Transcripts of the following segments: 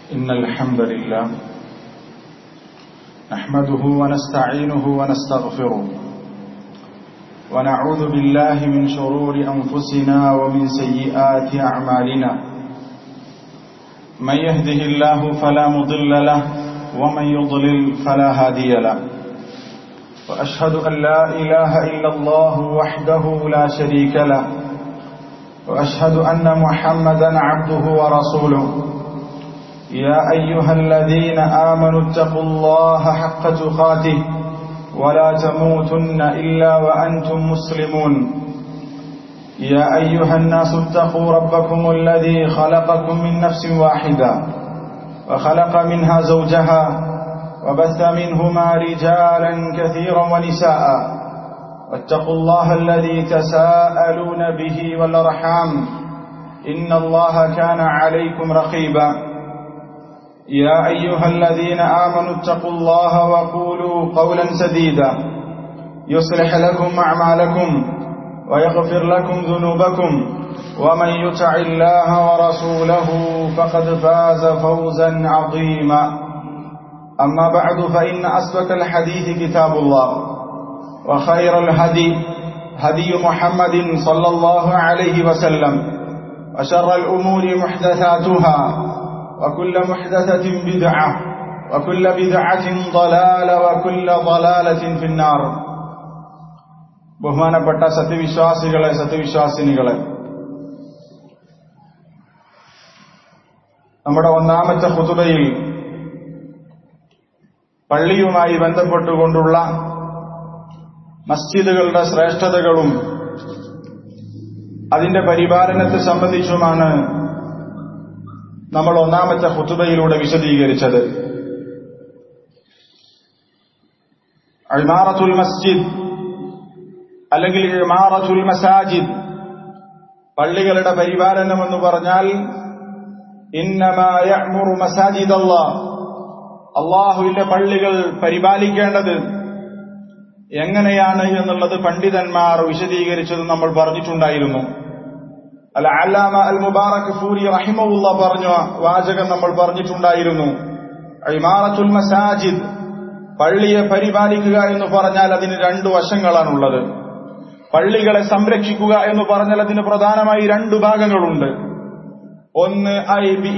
إن الحمد لله نحمده ونستعينه ونستغفره ونعوذ بالله من شرور أنفسنا ومن سيئات أعمالنا من يهده الله فلا مضل له ومن يضلل فلا هادي له وأشهد أن لا إله إلا الله وحده لا شريك له وأشهد أن محمدا عبده ورسوله يا أيها الذين آمنوا اتقوا الله حق تقاته ولا تموتن إلا وأنتم مسلمون يا أيها الناس اتقوا ربكم الذي خلقكم من نفس واحدة وخلق منها زوجها وبث منهما رجالا كثيرا ونساء واتقوا الله الذي تساءلون به والأرحام إن الله كان عليكم رقيبا يا أيها الذين آمنوا اتقوا الله وقولوا قولا سديدا يصلح لكم أعمالكم ويغفر لكم ذنوبكم ومن يطع الله ورسوله فقد فاز فوزا عظيما أما بعد فإن أسبك الحديث كتاب الله وخير الهدي هدي محمد صلى الله عليه وسلم وشر الأمور محدثاتها وكل محدثة بدعة وكل بدعة ضلالة وكل ضلالة في النار ബഹുമാനപ്പെട്ട സത്യവിശ്വാസികളെ സത്യവിശ്വാസിനികളെ നമ്മുടെ ഒന്നാമത്തെ ഹുതുബയിൽ പള്ളിയുമായി ബന്ധപ്പെട്ടുകൊണ്ടുള്ള മസ്ജിദുകളുടെ ശ്രേഷ്ഠതകളും അതിന്റെ പരിപാലനത്തെ സംബന്ധിച്ചുമാണ് നമ്മൾ ഒന്നാമത്തെ ഹുത്തുബയിലൂടെ വിശദീകരിച്ചത് ഇമാറത്തുൽ മസ്ജിദ് അല്ലെങ്കിൽ ഇമാറത്തുൽ മസാജിദ് പള്ളികളുടെ പരിപാലനം എന്ന് പറഞ്ഞാൽ ഇന്നമായമുറു മസാജിദ് അള്ളാഹ് അള്ളാഹുവിന്റെ പള്ളികൾ പരിപാലിക്കേണ്ടത് എങ്ങനെയാണ് എന്നുള്ളത് പണ്ഡിതന്മാർ വിശദീകരിച്ചത് നമ്മൾ പറഞ്ഞിട്ടുണ്ടായിരുന്നു അൽ അലാമ അൽ മുബാറക് ഫൂരി റഹിമുള്ള പറഞ്ഞ വാചകം നമ്മൾ പറഞ്ഞിട്ടുണ്ടായിരുന്നു ഇമാറത്തുൽ മസാജിദ് പള്ളിയെ പരിപാലിക്കുക എന്ന് പറഞ്ഞാൽ അതിന് രണ്ടു വശങ്ങളാണുള്ളത് പള്ളികളെ സംരക്ഷിക്കുക എന്ന് പറഞ്ഞാൽ അതിന് പ്രധാനമായി രണ്ടു ഭാഗങ്ങളുണ്ട് ഒന്ന് ഐ ബി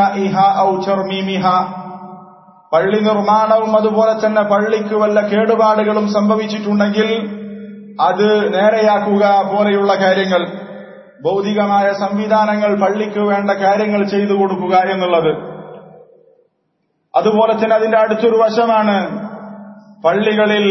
പള്ളി നിർമ്മാണവും അതുപോലെ തന്നെ പള്ളിക്ക് വല്ല കേടുപാടുകളും സംഭവിച്ചിട്ടുണ്ടെങ്കിൽ അത് നേരെയാക്കുക പോലെയുള്ള കാര്യങ്ങൾ ഭൗതികമായ സംവിധാനങ്ങൾ പള്ളിക്ക് വേണ്ട കാര്യങ്ങൾ ചെയ്തു കൊടുക്കുക എന്നുള്ളത് അതുപോലെ തന്നെ അതിന്റെ അടുത്തൊരു വശമാണ് പള്ളികളിൽ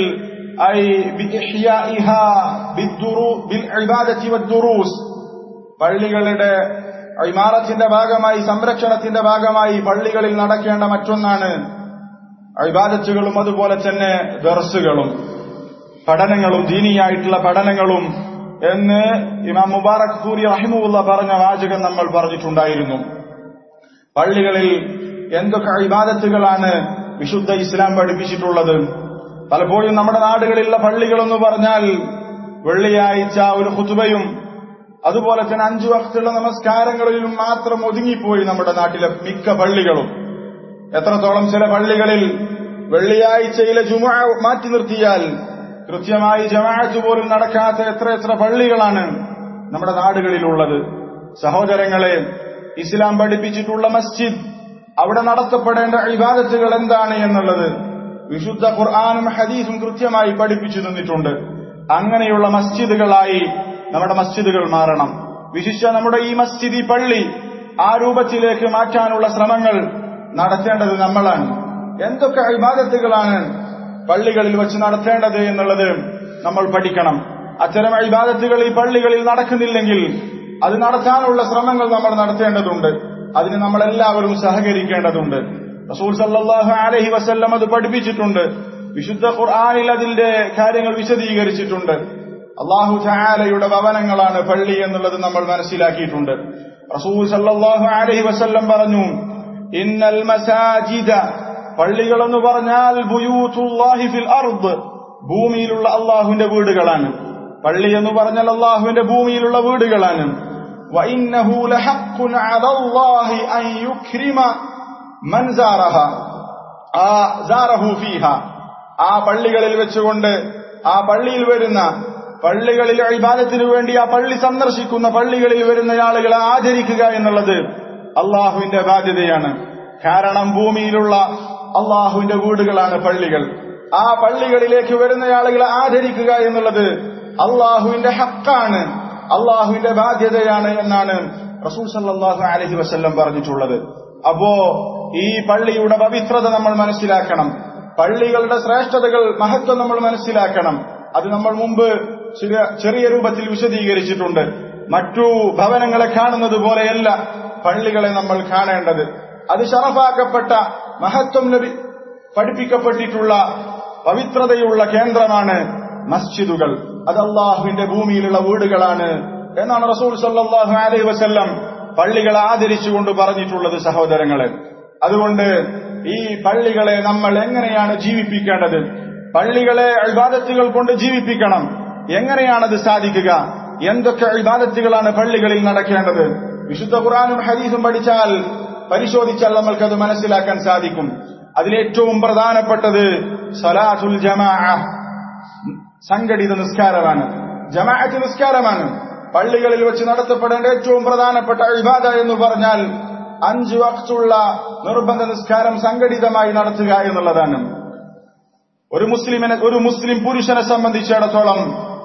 പള്ളികളുടെ ഇമാറത്തിന്റെ ഭാഗമായി സംരക്ഷണത്തിന്റെ ഭാഗമായി പള്ളികളിൽ നടക്കേണ്ട മറ്റൊന്നാണ് അഭിബാദത്തുകളും അതുപോലെ തന്നെ ദർസുകളും പഠനങ്ങളും ദീനിയായിട്ടുള്ള പഠനങ്ങളും എന്ന് ഇമാം മുബാറക് ഫൂരി റഹിമുള്ള പറഞ്ഞ വാചകം നമ്മൾ പറഞ്ഞിട്ടുണ്ടായിരുന്നു പള്ളികളിൽ എന്തൊക്കെ അഭിബാദത്തുകളാണ് വിശുദ്ധ ഇസ്ലാം പഠിപ്പിച്ചിട്ടുള്ളത് പലപ്പോഴും നമ്മുടെ നാടുകളിലുള്ള പള്ളികളെന്ന് പറഞ്ഞാൽ വെള്ളിയാഴ്ച ഒരു ഹുതുബയും അതുപോലെ തന്നെ അഞ്ചു വക്തുള്ള നമസ്കാരങ്ങളിലും മാത്രം ഒതുങ്ങിപ്പോയി നമ്മുടെ നാട്ടിലെ മിക്ക പള്ളികളും എത്രത്തോളം ചില പള്ളികളിൽ വെള്ളിയാഴ്ചയിലെ ജുമ മാറ്റി നിർത്തിയാൽ കൃത്യമായി ജമാഅത്ത് പോലും നടക്കാത്ത എത്ര എത്ര പള്ളികളാണ് നമ്മുടെ നാടുകളിലുള്ളത് സഹോദരങ്ങളെ ഇസ്ലാം പഠിപ്പിച്ചിട്ടുള്ള മസ്ജിദ് അവിടെ നടത്തപ്പെടേണ്ട ഇബാദത്തുകൾ എന്താണ് എന്നുള്ളത് വിശുദ്ധ ഖുർആാനും ഹദീസും കൃത്യമായി പഠിപ്പിച്ചു തന്നിട്ടുണ്ട് അങ്ങനെയുള്ള മസ്ജിദുകളായി നമ്മുടെ മസ്ജിദുകൾ മാറണം വിശിഷ്ട നമ്മുടെ ഈ മസ്ജിദ് ഈ പള്ളി ആ രൂപത്തിലേക്ക് മാറ്റാനുള്ള ശ്രമങ്ങൾ നടത്തേണ്ടത് നമ്മളാണ് എന്തൊക്കെ അഭിബാധത്തുകളാണ് പള്ളികളിൽ വെച്ച് നടത്തേണ്ടത് എന്നുള്ളത് നമ്മൾ പഠിക്കണം അത്തരം അഭിബാധത്തുകൾ ഈ പള്ളികളിൽ നടക്കുന്നില്ലെങ്കിൽ അത് നടത്താനുള്ള ശ്രമങ്ങൾ നമ്മൾ നടത്തേണ്ടതുണ്ട് അതിന് നമ്മൾ എല്ലാവരും സഹകരിക്കേണ്ടതുണ്ട് റസൂൽ സല്ലാഹു അലഹി വസ്ല്ലം അത് പഠിപ്പിച്ചിട്ടുണ്ട് വിശുദ്ധ ഖുർആാനിൽ അതിന്റെ കാര്യങ്ങൾ വിശദീകരിച്ചിട്ടുണ്ട് അള്ളാഹു ചായാലയുടെ ഭവനങ്ങളാണ് പള്ളി എന്നുള്ളത് നമ്മൾ മനസ്സിലാക്കിയിട്ടുണ്ട് റസൂൽ സല്ലാഹു അലഹി വസ്ല്ലം പറഞ്ഞു ഇന്നൽ മസാജിദ പള്ളികൾ എന്ന് പറഞ്ഞാൽ ഫിൽ അർദ് ഭൂമിയിലുള്ള അള്ളാഹുവിന്റെ വീടുകളാണ് പള്ളി എന്ന് പറഞ്ഞാൽ അള്ളാഹുവിന്റെ ഭൂമിയിലുള്ള വീടുകളാണ് وإنه لحق على الله أن يكرم മൻ സാറഹ ആ സാറഹു ഫീഹ ആ പള്ളികളിൽ വെച്ചുകൊണ്ട് ആ പള്ളിയിൽ വരുന്ന പള്ളികളിൽ ഇബാദത്തിനു വേണ്ടി ആ പള്ളി സന്ദർശിക്കുന്ന പള്ളികളിൽ വരുന്ന ആളുകളെ ആദരിക്കുക എന്നുള്ളത് അള്ളാഹുവിന്റെ ബാധ്യതയാണ് കാരണം ഭൂമിയിലുള്ള അള്ളാഹുവിന്റെ വീടുകളാണ് പള്ളികൾ ആ പള്ളികളിലേക്ക് വരുന്ന ആളുകളെ ആദരിക്കുക എന്നുള്ളത് അള്ളാഹുവിന്റെ ഹക്കാണ് അള്ളാഹുവിന്റെ ബാധ്യതയാണ് എന്നാണ് റസൂൽ സല്ലാഹു അലഹി വസ്ല്ലം പറഞ്ഞിട്ടുള്ളത് അപ്പോ ഈ പള്ളിയുടെ പവിത്രത നമ്മൾ മനസ്സിലാക്കണം പള്ളികളുടെ ശ്രേഷ്ഠതകൾ മഹത്വം നമ്മൾ മനസ്സിലാക്കണം അത് നമ്മൾ മുമ്പ് ചെറിയ രൂപത്തിൽ വിശദീകരിച്ചിട്ടുണ്ട് മറ്റു ഭവനങ്ങളെ കാണുന്നത് പോലെയല്ല പള്ളികളെ നമ്മൾ കാണേണ്ടത് അത് ഷറഫാക്കപ്പെട്ട മഹത്വം ലഭി പഠിപ്പിക്കപ്പെട്ടിട്ടുള്ള പവിത്രതയുള്ള കേന്ദ്രമാണ് മസ്ജിദുകൾ അത് അള്ളാഹുവിന്റെ ഭൂമിയിലുള്ള വീടുകളാണ് എന്നാണ് റസൂൽ സല്ലാഹു അലൈഹി വസല്ലം പള്ളികളെ ആദരിച്ചുകൊണ്ട് പറഞ്ഞിട്ടുള്ളത് സഹോദരങ്ങളെ അതുകൊണ്ട് ഈ പള്ളികളെ നമ്മൾ എങ്ങനെയാണ് ജീവിപ്പിക്കേണ്ടത് പള്ളികളെ അഴിബാദത്തുകൾ കൊണ്ട് ജീവിപ്പിക്കണം എങ്ങനെയാണത് സാധിക്കുക എന്തൊക്കെ അഴിബാദത്തുകളാണ് പള്ളികളിൽ നടക്കേണ്ടത് വിശുദ്ധ ഖുറാനും ഹദീസും പഠിച്ചാൽ പരിശോധിച്ചാൽ നമ്മൾക്കത് മനസ്സിലാക്കാൻ സാധിക്കും അതിലേറ്റവും പ്രധാനപ്പെട്ടത് സലാത്തുൽ ജമാ സംഘടിത നിസ്കാരമാണ് ജമാഅത്ത് നിസ്കാരമാണ് പള്ളികളിൽ വെച്ച് നടത്തപ്പെടേണ്ട ഏറ്റവും പ്രധാനപ്പെട്ട ഇബാദ എന്ന് പറഞ്ഞാൽ അഞ്ചു വക്തുള്ള നിർബന്ധ നിസ്കാരം സംഘടിതമായി നടത്തുക എന്നുള്ളതാണ് ഒരു മുസ്ലിമിനെ ഒരു മുസ്ലിം പുരുഷനെ സംബന്ധിച്ചിടത്തോളം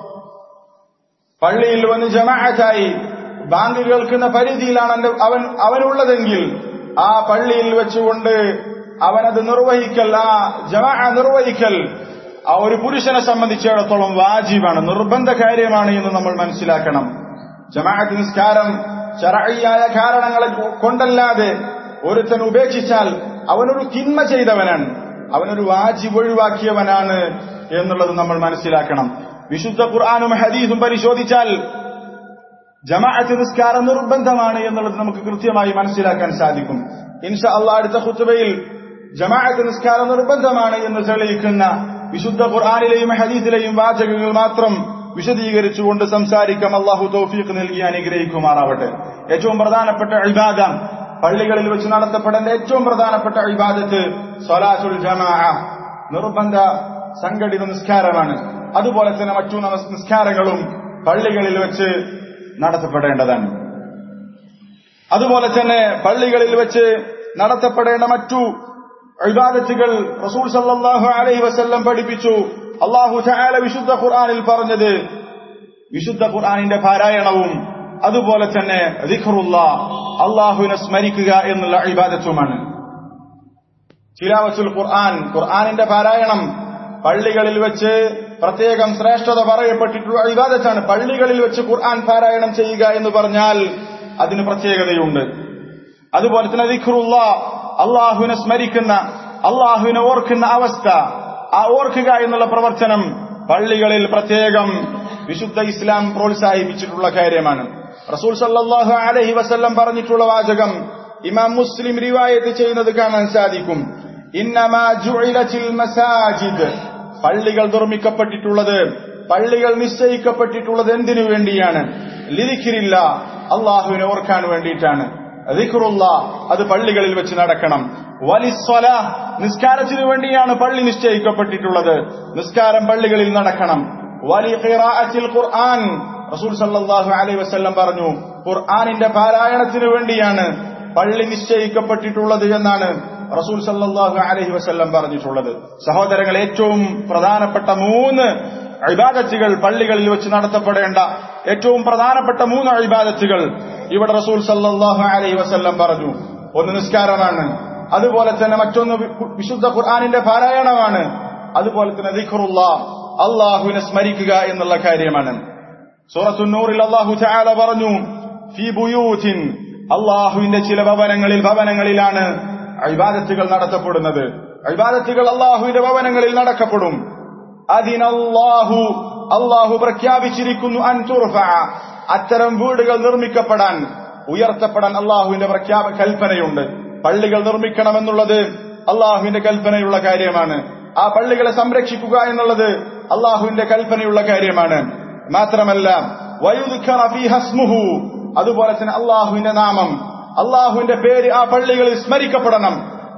പള്ളിയിൽ വന്ന് ജമാഅത്തായി ബാങ്ക് കേൾക്കുന്ന പരിധിയിലാണ് അവൻ അവനുള്ളതെങ്കിൽ ആ പള്ളിയിൽ വെച്ചുകൊണ്ട് അവനത് നിർവഹിക്കൽ ആ ജമാ നിർവഹിക്കൽ ആ ഒരു പുരുഷനെ സംബന്ധിച്ചിടത്തോളം വാജിബാണ് നിർബന്ധ കാര്യമാണ് എന്ന് നമ്മൾ മനസ്സിലാക്കണം ജമാഅത്ത് നിസ്കാരം ശരഴിയായ കാരണങ്ങളെ കൊണ്ടല്ലാതെ ഒരുത്തൻ ഉപേക്ഷിച്ചാൽ അവനൊരു തിന്മ ചെയ്തവനാണ് അവനൊരു വാജിബ് ഒഴിവാക്കിയവനാണ് എന്നുള്ളത് നമ്മൾ മനസ്സിലാക്കണം വിശുദ്ധ ഖുർആാനും ഹദീസും പരിശോധിച്ചാൽ ജമാഅത്ത് നിസ്കാരം നിർബന്ധമാണ് എന്നുള്ളത് നമുക്ക് കൃത്യമായി മനസ്സിലാക്കാൻ സാധിക്കും ഇൻഷ അള്ളാഹ് അടുത്ത ഖുത്തുബയിൽ ജമാഅത്ത് നിസ്കാരം നിർബന്ധമാണ് എന്ന് തെളിയിക്കുന്ന വിശുദ്ധ ഖുർആാനിലെയും ഹദീസിലെയും വാചകങ്ങൾ മാത്രം വിശദീകരിച്ചുകൊണ്ട് സംസാരിക്കാം അള്ളാഹു തൗഫീഖ് നൽകി അനുഗ്രഹിക്കുമാറാവട്ടെ ഏറ്റവും പ്രധാനപ്പെട്ട ഇബാദ പള്ളികളിൽ വെച്ച് നടത്തപ്പെടേണ്ട ഏറ്റവും പ്രധാനപ്പെട്ട ഇബാദത്ത് സലാത്തുൽ ജമാ നിർബന്ധ സംഘടിത നിസ്കാരമാണ് അതുപോലെ തന്നെ മറ്റു നിസ്കാരങ്ങളും പള്ളികളിൽ വെച്ച് നടത്തപ്പെടേണ്ടതാണ് അതുപോലെ തന്നെ പള്ളികളിൽ വെച്ച് നടത്തപ്പെടേണ്ട മറ്റു ഇബാദത്തുകൾ റസൂൽ സല്ലല്ലാഹു അലൈഹി വസല്ലം പഠിപ്പിച്ചു അള്ളാഹു തആല വിശുദ്ധ ഖുർആനിൽ പറഞ്ഞത് വിശുദ്ധ ഖുർആനിന്റെ പാരായണവും അതുപോലെ തന്നെ ദിഖറുള്ള അള്ളാഹുവിനെ സ്മരിക്കുക എന്നുള്ള ഇബാദത്തുമാണ് ചിലാവത്തുൽ ഖുർആൻ ഖുർആനിന്റെ പാരായണം പള്ളികളിൽ വെച്ച് പ്രത്യേകം ശ്രേഷ്ഠത പറയപ്പെട്ടിട്ടുള്ള ഇബാദത്താണ് പള്ളികളിൽ വെച്ച് ഖുർആൻ പാരായണം ചെയ്യുക എന്ന് പറഞ്ഞാൽ അതിന് പ്രത്യേകതയുണ്ട് അതുപോലെ തന്നെ ദിഖറുള്ള അള്ളാഹുവിനെ സ്മരിക്കുന്ന അള്ളാഹുവിനെ ഓർക്കുന്ന അവസ്ഥ ആ ഓർക്കുക എന്നുള്ള പ്രവർത്തനം പള്ളികളിൽ പ്രത്യേകം വിശുദ്ധ ഇസ്ലാം പ്രോത്സാഹിപ്പിച്ചിട്ടുള്ള കാര്യമാണ് റസൂൽ സല്ലാഹു അലഹി വസല്ലം പറഞ്ഞിട്ടുള്ള വാചകം ഇമാം മുസ്ലിം റിവായത്ത് ചെയ്യുന്നത് കാണാൻ സാധിക്കും മസാജിദ് പള്ളികൾ നിർമ്മിക്കപ്പെട്ടിട്ടുള്ളത് പള്ളികൾ നിശ്ചയിക്കപ്പെട്ടിട്ടുള്ളത് എന്തിനു വേണ്ടിയാണ് ലിരിക്കിരില്ല അള്ളാഹുവിനെ ഓർക്കാൻ വേണ്ടിയിട്ടാണ് ദിഖറുള്ള അത് പള്ളികളിൽ വെച്ച് നടക്കണം വലിസ്വല നിസ്കാരത്തിനു വേണ്ടിയാണ് പള്ളി നിശ്ചയിക്കപ്പെട്ടിട്ടുള്ളത് നിസ്കാരം പള്ളികളിൽ നടക്കണം വലി ഖുർആൻ റസൂൽ സല്ലല്ലാഹു അലൈഹി വസല്ലം പറഞ്ഞു ഖുർആനിന്റെ പാരായണത്തിനു വേണ്ടിയാണ് പള്ളി നിശ്ചയിക്കപ്പെട്ടിട്ടുള്ളത് എന്നാണ് റസൂൽ സല്ലല്ലാഹു അലൈഹി വസല്ലം പറഞ്ഞിട്ടുള്ളത് സഹോദരങ്ങൾ ഏറ്റവും പ്രധാനപ്പെട്ട മൂന്ന് ഇബാദത്തുകൾ പള്ളികളിൽ വെച്ച് നടത്തപ്പെടേണ്ട ഏറ്റവും പ്രധാനപ്പെട്ട മൂന്ന് ഇബാദത്തുകൾ ഇവിടെ റസൂൽ സല്ലല്ലാഹു അലൈഹി വസല്ലം പറഞ്ഞു ഒന്ന് നിസ്കാരമാണ് അതുപോലെ തന്നെ മറ്റൊന്ന് വിശുദ്ധ ഖുർആാനിന്റെ പാരായണമാണ് അതുപോലെ തന്നെ ദിഖറുള്ള അള്ളാഹുവിനെ സ്മരിക്കുക എന്നുള്ള കാര്യമാണ് സൂറത്തുന്നൂറിൽ അള്ളാഹു ചാല പറഞ്ഞു ഫി ബുയൂത്തിൻ അള്ളാഹുവിന്റെ ചില ഭവനങ്ങളിൽ ഭവനങ്ങളിലാണ് ഇബാദത്തുകൾ നടത്തപ്പെടുന്നത് ഇബാദത്തുകൾ അള്ളാഹുവിന്റെ ഭവനങ്ങളിൽ നടക്കപ്പെടും അതിനല്ലാഹു അള്ളാഹു പ്രഖ്യാപിച്ചിരിക്കുന്നു അൻ തുർഫ അത്തരം വീടുകൾ നിർമ്മിക്കപ്പെടാൻ ഉയർത്തപ്പെടാൻ അള്ളാഹുവിന്റെ പ്രഖ്യാപ കൽപ്പനയുണ്ട് പള്ളികൾ നിർമ്മിക്കണമെന്നുള്ളത് അള്ളാഹുവിന്റെ കൽപ്പനയുള്ള കാര്യമാണ് ആ പള്ളികളെ സംരക്ഷിക്കുക എന്നുള്ളത് അള്ളാഹുവിന്റെ കൽപ്പനയുള്ള കാര്യമാണ് മാത്രമല്ല ഹസ്മുഹു അതുപോലെ തന്നെ അള്ളാഹുവിന്റെ നാമം അള്ളാഹുവിന്റെ പേര് ആ പള്ളികളിൽ സ്മരിക്കപ്പെടണം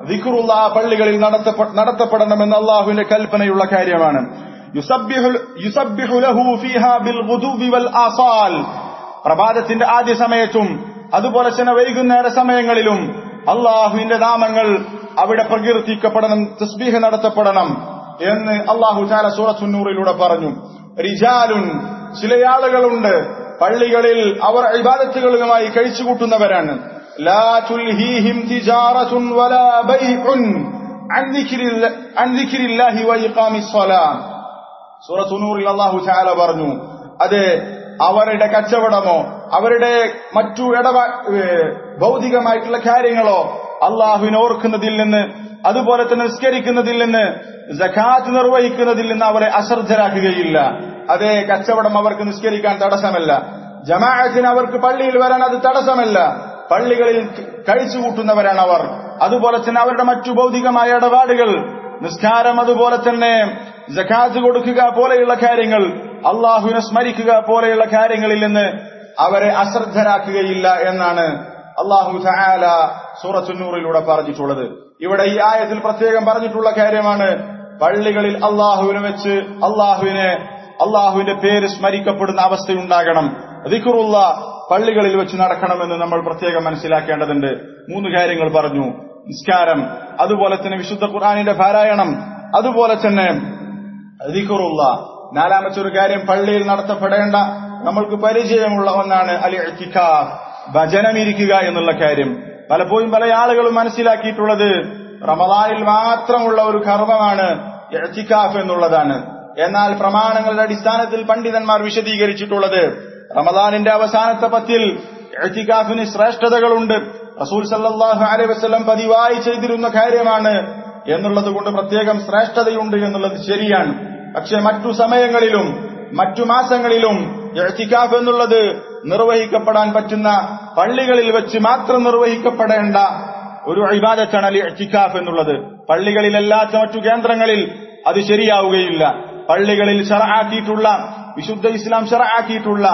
ദിക്റുള്ള ആ പള്ളികളിൽ നടത്തപ്പെ- നടത്തപ്പെടണമെന്ന് അള്ളാഹുവിന്റെ കൽപ്പനയുള്ള കാര്യമാണ് യുസബ്ബിഹു- യുസബ്ബിഹു ലഹു ഫീഹാ ബിൽ ഗുദുവ്വി വൽ ആസാൽ. പ്രഭാതത്തിന്റെ ആദ്യ സമയത്തും അതുപോലെ തന്നെ വൈകുന്നേര സമയങ്ങളിലും അള്ളാഹുവിന്റെ നാമങ്ങൾ അവിടെ പ്രകീർത്തിക്കപ്പെടണം തസ്ബീഹ് നടത്തപ്പെടണം എന്ന് അള്ളാഹു ചാല സൂറത്തുന്നൂറിലൂടെ പറഞ്ഞു റിജാലുൻ ചില ആളുകളുണ്ട് പള്ളികളിൽ അവർ ഇബാദത്തുകളുമായി കഴിച്ചുകൂട്ടുന്നവരാണ് ലാ തുൽഹീഹിം തിജാറത്തുൻ വലാ ബൈഉൻ അൻ ദിക്രില്ല- അൻ ദിക്രില്ലാഹി വഇഖാമിസ് സ്വലാം സൂറത്തുനൂറിൽ അള്ളാഹു ചാല പറഞ്ഞു അത് അവരുടെ കച്ചവടമോ അവരുടെ മറ്റു ഇടപ ഏഹ് ഭൗതികമായിട്ടുള്ള കാര്യങ്ങളോ അള്ളാഹുവിനെ ഓർക്കുന്നതിൽ നിന്ന് അതുപോലെ തന്നെ നിസ്കരിക്കുന്നതിൽ നിന്ന് ജക്കാത്ത് നിർവഹിക്കുന്നതിൽ നിന്ന് അവരെ അശ്രദ്ധരാക്കുകയില്ല അതേ കച്ചവടം അവർക്ക് നിസ്കരിക്കാൻ തടസ്സമല്ല ജമാഅത്തിന് അവർക്ക് പള്ളിയിൽ വരാൻ അത് തടസ്സമല്ല പള്ളികളിൽ കഴിച്ചുകൂട്ടുന്നവരാണ് അവർ അതുപോലെ തന്നെ അവരുടെ മറ്റു ഭൗതികമായ ഇടപാടുകൾ നിസ്കാരം അതുപോലെ തന്നെ ജക്കാത്ത് കൊടുക്കുക പോലെയുള്ള കാര്യങ്ങൾ അള്ളാഹുവിനെ സ്മരിക്കുക പോലെയുള്ള കാര്യങ്ങളിൽ നിന്ന് അവരെ അശ്രദ്ധരാക്കുകയില്ല എന്നാണ് അള്ളാഹു തആല സൂറത്തുന്നൂറിലൂടെ പറഞ്ഞിട്ടുള്ളത് ഇവിടെ ഈ ആയത്തിൽ പ്രത്യേകം പറഞ്ഞിട്ടുള്ള കാര്യമാണ് പള്ളികളിൽ അള്ളാഹുവിനെ വെച്ച് അള്ളാഹുവിനെ അള്ളാഹുവിന്റെ പേര് സ്മരിക്കപ്പെടുന്ന അവസ്ഥയുണ്ടാകണം ദിക്റുള്ള പള്ളികളിൽ വെച്ച് നടക്കണമെന്ന് നമ്മൾ പ്രത്യേകം മനസ്സിലാക്കേണ്ടതുണ്ട് മൂന്ന് കാര്യങ്ങൾ പറഞ്ഞു നിസ്കാരം അതുപോലെ തന്നെ വിശുദ്ധ ഖുർആാനിന്റെ പാരായണം അതുപോലെ തന്നെ ദിക്റുള്ള നാലാമത്തെ ഒരു കാര്യം പള്ളിയിൽ നടത്തപ്പെടേണ്ട നമ്മൾക്ക് പരിചയമുള്ള ഒന്നാണ് അലി ഇത്തിക്കാഫ് ഭജനമിരിക്കുക എന്നുള്ള കാര്യം പലപ്പോഴും പല ആളുകളും മനസ്സിലാക്കിയിട്ടുള്ളത് റമദാനിൽ മാത്രമുള്ള ഒരു കർമ്മമാണ് ഇത്തിക്കാഫ് എന്നുള്ളതാണ് എന്നാൽ പ്രമാണങ്ങളുടെ അടിസ്ഥാനത്തിൽ പണ്ഡിതന്മാർ വിശദീകരിച്ചിട്ടുള്ളത് റമദാനിന്റെ അവസാനത്തെ പത്തിൽ ഇത്തിക്കാഫിന് ശ്രേഷ്ഠതകളുണ്ട് റസൂൽ സല്ലല്ലാഹു അലൈഹി വസല്ലം പതിവായി ചെയ്തിരുന്ന കാര്യമാണ് എന്നുള്ളത് കൊണ്ട് പ്രത്യേകം ശ്രേഷ്ഠതയുണ്ട് എന്നുള്ളത് ശരിയാണ് പക്ഷെ മറ്റു സമയങ്ങളിലും മറ്റു മാസങ്ങളിലും ഇഴത്തിക്കാഫ് എന്നുള്ളത് നിർവഹിക്കപ്പെടാൻ പറ്റുന്ന പള്ളികളിൽ വെച്ച് മാത്രം നിർവഹിക്കപ്പെടേണ്ട ഒരു ഇബാദത്താണ് അലി ഇഴത്തിക്കാഫ് എന്നുള്ളത് പള്ളികളിലല്ലാത്ത മറ്റു കേന്ദ്രങ്ങളിൽ അത് ശരിയാവുകയില്ല പള്ളികളിൽ ഷറആക്കിയിട്ടുള്ള വിശുദ്ധ ഇസ്ലാം ഷറആക്കിയിട്ടുള്ള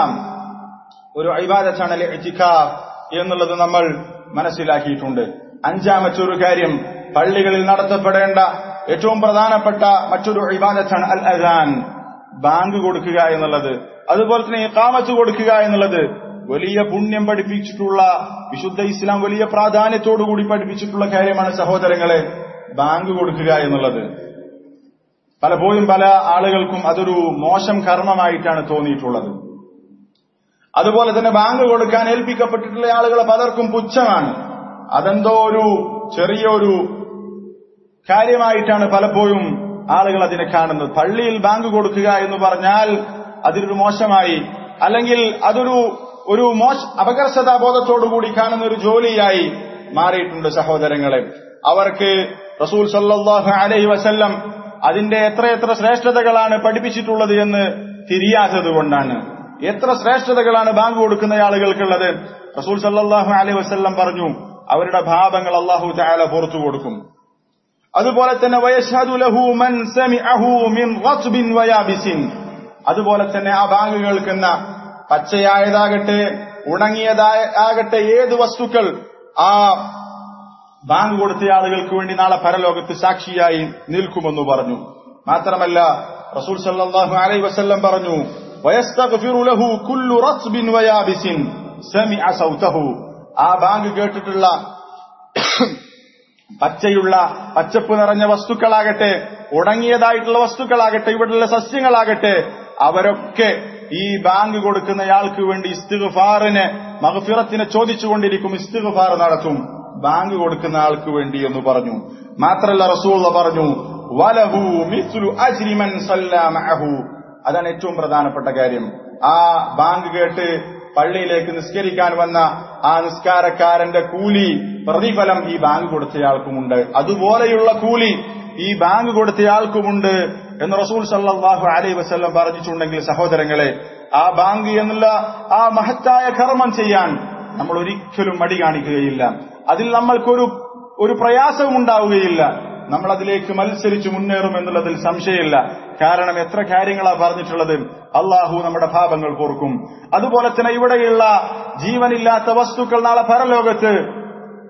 ഒരു ഇബാദത്താണ് അലി ഇഴത്തിക്കാഫ് എന്നുള്ളത് നമ്മൾ മനസ്സിലാക്കിയിട്ടുണ്ട് അഞ്ചാമത്തെ ഒരു കാര്യം പള്ളികളിൽ നടത്തപ്പെടേണ്ട ഏറ്റവും പ്രധാനപ്പെട്ട മറ്റൊരു ഇബാദത്താണ് അൽ അസാൻ ബാങ്ക് കൊടുക്കുക എന്നുള്ളത് അതുപോലെ തന്നെ ഇഖാമത്ത് കൊടുക്കുക എന്നുള്ളത് വലിയ പുണ്യം പഠിപ്പിച്ചിട്ടുള്ള വിശുദ്ധ ഇസ്ലാം വലിയ പ്രാധാന്യത്തോടുകൂടി പഠിപ്പിച്ചിട്ടുള്ള കാര്യമാണ് സഹോദരങ്ങളെ ബാങ്ക് കൊടുക്കുക എന്നുള്ളത് പലപ്പോഴും പല ആളുകൾക്കും അതൊരു മോശം കർമ്മമായിട്ടാണ് തോന്നിയിട്ടുള്ളത് അതുപോലെ തന്നെ ബാങ്ക് കൊടുക്കാൻ ഏൽപ്പിക്കപ്പെട്ടിട്ടുള്ള ആളുകൾ പലർക്കും പുച്ഛമാണ് അതെന്തോ ഒരു ചെറിയൊരു കാര്യമായിട്ടാണ് പലപ്പോഴും ആളുകൾ അതിനെ കാണുന്നത് പള്ളിയിൽ ബാങ്ക് കൊടുക്കുക എന്ന് പറഞ്ഞാൽ അതിനൊരു മോശമായി അല്ലെങ്കിൽ അതൊരു ഒരു മോശ അപകർഷതാബോധത്തോടുകൂടി കാണുന്ന ഒരു ജോലിയായി മാറിയിട്ടുണ്ട് സഹോദരങ്ങളെ അവർക്ക് റസൂൽ സല്ലാഹു അലൈഹി വസല്ലം അതിന്റെ എത്രയെത്ര ശ്രേഷ്ഠതകളാണ് പഠിപ്പിച്ചിട്ടുള്ളത് എന്ന് തിരിയാത്തത് കൊണ്ടാണ് എത്ര ശ്രേഷ്ഠതകളാണ് ബാങ്ക് കൊടുക്കുന്ന ആളുകൾക്കുള്ളത് റസൂൽ സല്ലാഹു അലൈഹി വസല്ലം പറഞ്ഞു അവരുടെ ഭാവങ്ങൾ അള്ളാഹു താല പുറത്തു കൊടുക്കും അതുപോലെ തന്നെ വയശാദു ലഹു മൻ സമിഅഹു മിൻ ഗസ്ബിൻ വയാബിസിൻ അതുപോലെ തന്നെ ആ ബാങ്ക് കേൾക്കുന്ന പച്ചയായതാകട്ടെ ഉണങ്ങിയതായ ആകട്ടെ ഏത് വസ്തുക്കൾ ആ ബാങ്ക് കൊടുത്ത ആളുകൾക്ക് വേണ്ടി നാളെ പരലോകത്ത് സാക്ഷിയായി നിൽക്കുമെന്ന് പറഞ്ഞു മാത്രമല്ല റസൂൽ സല്ലല്ലാഹു അലൈഹി വസല്ലം പറഞ്ഞു വയസ്തഗ്ഫിറു ലഹു കുല്ലു റസ്ബിൻ വയാബിസിൻ സമിഅ സൗതഹു ആ ബാങ്ക് കേട്ടിട്ടുള്ള പച്ചയുള്ള പച്ചപ്പ് നിറഞ്ഞ വസ്തുക്കളാകട്ടെ ഉണങ്ങിയതായിട്ടുള്ള വസ്തുക്കളാകട്ടെ ഇവിടെയുള്ള സസ്യങ്ങളാകട്ടെ അവരൊക്കെ ഈ ബാങ്ക് കൊടുക്കുന്നയാൾക്ക് വേണ്ടി ഇസ്തിഗ്ഫാറിനെ മഹഫിറത്തിനെ ചോദിച്ചുകൊണ്ടിരിക്കും ഇസ്തിഗ്ഫാർ നടത്തും ബാങ്ക് കൊടുക്കുന്ന ആൾക്ക് വേണ്ടി എന്ന് പറഞ്ഞു മാത്രല്ല റസൂള്ള പറഞ്ഞു വലഹു മിസ്ലു അജ്രി മൻ സല്ലാ മഅഹു അതാണ് ഏറ്റവും പ്രധാനപ്പെട്ട കാര്യം ആ ബാങ്ക് കേട്ട് പള്ളിയിലേക്ക് നിസ്കരിക്കാൻ വന്ന ആ നിസ്കാരക്കാരന്റെ കൂലി പ്രതിഫലം ഈ ബാങ്ക് കൊടുത്തയാൾക്കുമുണ്ട് അതുപോലെയുള്ള കൂലി ഈ ബാങ്ക് കൊടുത്തയാൾക്കുമുണ്ട് എന്ന് റസൂൽ സല്ലാഹു അലൈ വസ്ല്ലം പറഞ്ഞിട്ടുണ്ടെങ്കിൽ സഹോദരങ്ങളെ ആ ബാങ്ക് എന്നുള്ള ആ മഹത്തായ കർമ്മം ചെയ്യാൻ നമ്മൾ ഒരിക്കലും മടി കാണിക്കുകയില്ല അതിൽ നമ്മൾക്കൊരു ഒരു പ്രയാസവും ഉണ്ടാവുകയില്ല നമ്മൾ അതിലേക്ക് മത്സരിച്ച് മുന്നേറും എന്നുള്ളതിൽ സംശയമില്ല കാരണം എത്ര കാര്യങ്ങളാ പറഞ്ഞിട്ടുള്ളത് അള്ളാഹു നമ്മുടെ പാപങ്ങൾ പൊറുക്കും അതുപോലെ തന്നെ ഇവിടെയുള്ള ജീവനില്ലാത്ത വസ്തുക്കൾ നാളെ പരലോകത്ത്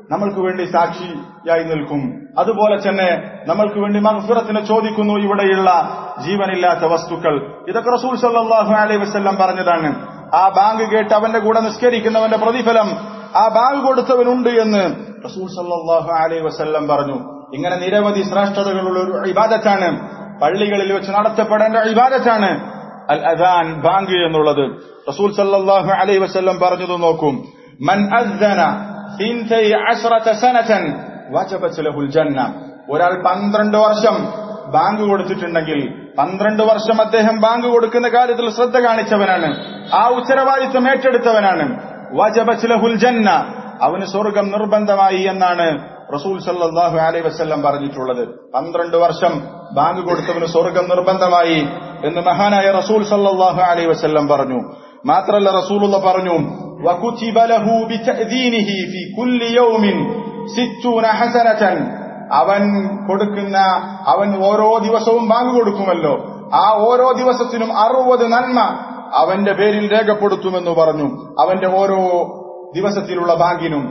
നമ്മൾക്ക് വേണ്ടി സാക്ഷിയായി നിൽക്കും അതുപോലെ തന്നെ നമ്മൾക്ക് വേണ്ടി മഹഫിറത്തിന് ചോദിക്കുന്നു ഇവിടെയുള്ള ജീവനില്ലാത്ത വസ്തുക്കൾ ഇതൊക്കെ റസൂൽ സല്ലാഹു അലൈഹി വസ്ല്ലം പറഞ്ഞതാണ് ആ ബാങ്ക് കേട്ട് അവന്റെ കൂടെ നിസ്കരിക്കുന്നവന്റെ പ്രതിഫലം ആ ബാങ്ക് കൊടുത്തവനുണ്ട് എന്ന് റസൂൽ സല്ലാഹു അലൈഹി വസ്ല്ലം പറഞ്ഞു ഇങ്ങനെ നിരവധി ശ്രേഷ്ഠതകളുള്ള ഒരു ഇബാദത്താണ് പള്ളികളിൽ വെച്ച് നടത്തപ്പെടേണ്ട ഇബാദത്താണ് അൽ അദാൻ ബാങ്ക് എന്നുള്ളത് റസൂൽ സല്ലാഹു അലൈഹി വസ്ല്ലം പറഞ്ഞത് നോക്കും മൻ അദ്ദന ثنتي عشرة سنة وجبت له الجنة ഒരാൾ പന്ത്രണ്ട് വർഷം ബാങ്ക് കൊടുത്തിട്ടുണ്ടെങ്കിൽ പന്ത്രണ്ട് വർഷം അദ്ദേഹം ബാങ്ക് കൊടുക്കുന്ന കാര്യത്തിൽ ശ്രദ്ധ കാണിച്ചവനാണ് ആ ഉത്തരവാദിത്വം ഏറ്റെടുത്തവനാണ് വജബത് ലഹുൽ ജന്ന അവന് സ്വർഗം നിർബന്ധമായി എന്നാണ് റസൂൽ സല്ലാഹു അലൈ വസ്ല്ലം പറഞ്ഞിട്ടുള്ളത് പന്ത്രണ്ട് വർഷം ബാങ്ക് കൊടുത്തവന് സ്വർഗം നിർബന്ധമായി എന്ന് മഹാനായ റസൂൽ സല്ലാഹു അലൈ വസ്ല്ലം പറഞ്ഞു മാത്രല്ല റസൂലുള്ള പറഞ്ഞു وكتب له بتأذينه في كل يوم ستون حسنة അവൻ കൊടുക്കുന്ന അവൻ ഓരോ ദിവസവും ബാങ്ക് കൊടുക്കുമല്ലോ ആ ഓരോ ദിവസത്തിനും അറുപത് നന്മ അവന്റെ പേരിൽ രേഖപ്പെടുത്തുമെന്ന് പറഞ്ഞു അവന്റെ ഓരോ ദിവസത്തിലുള്ള ബാങ്കിനും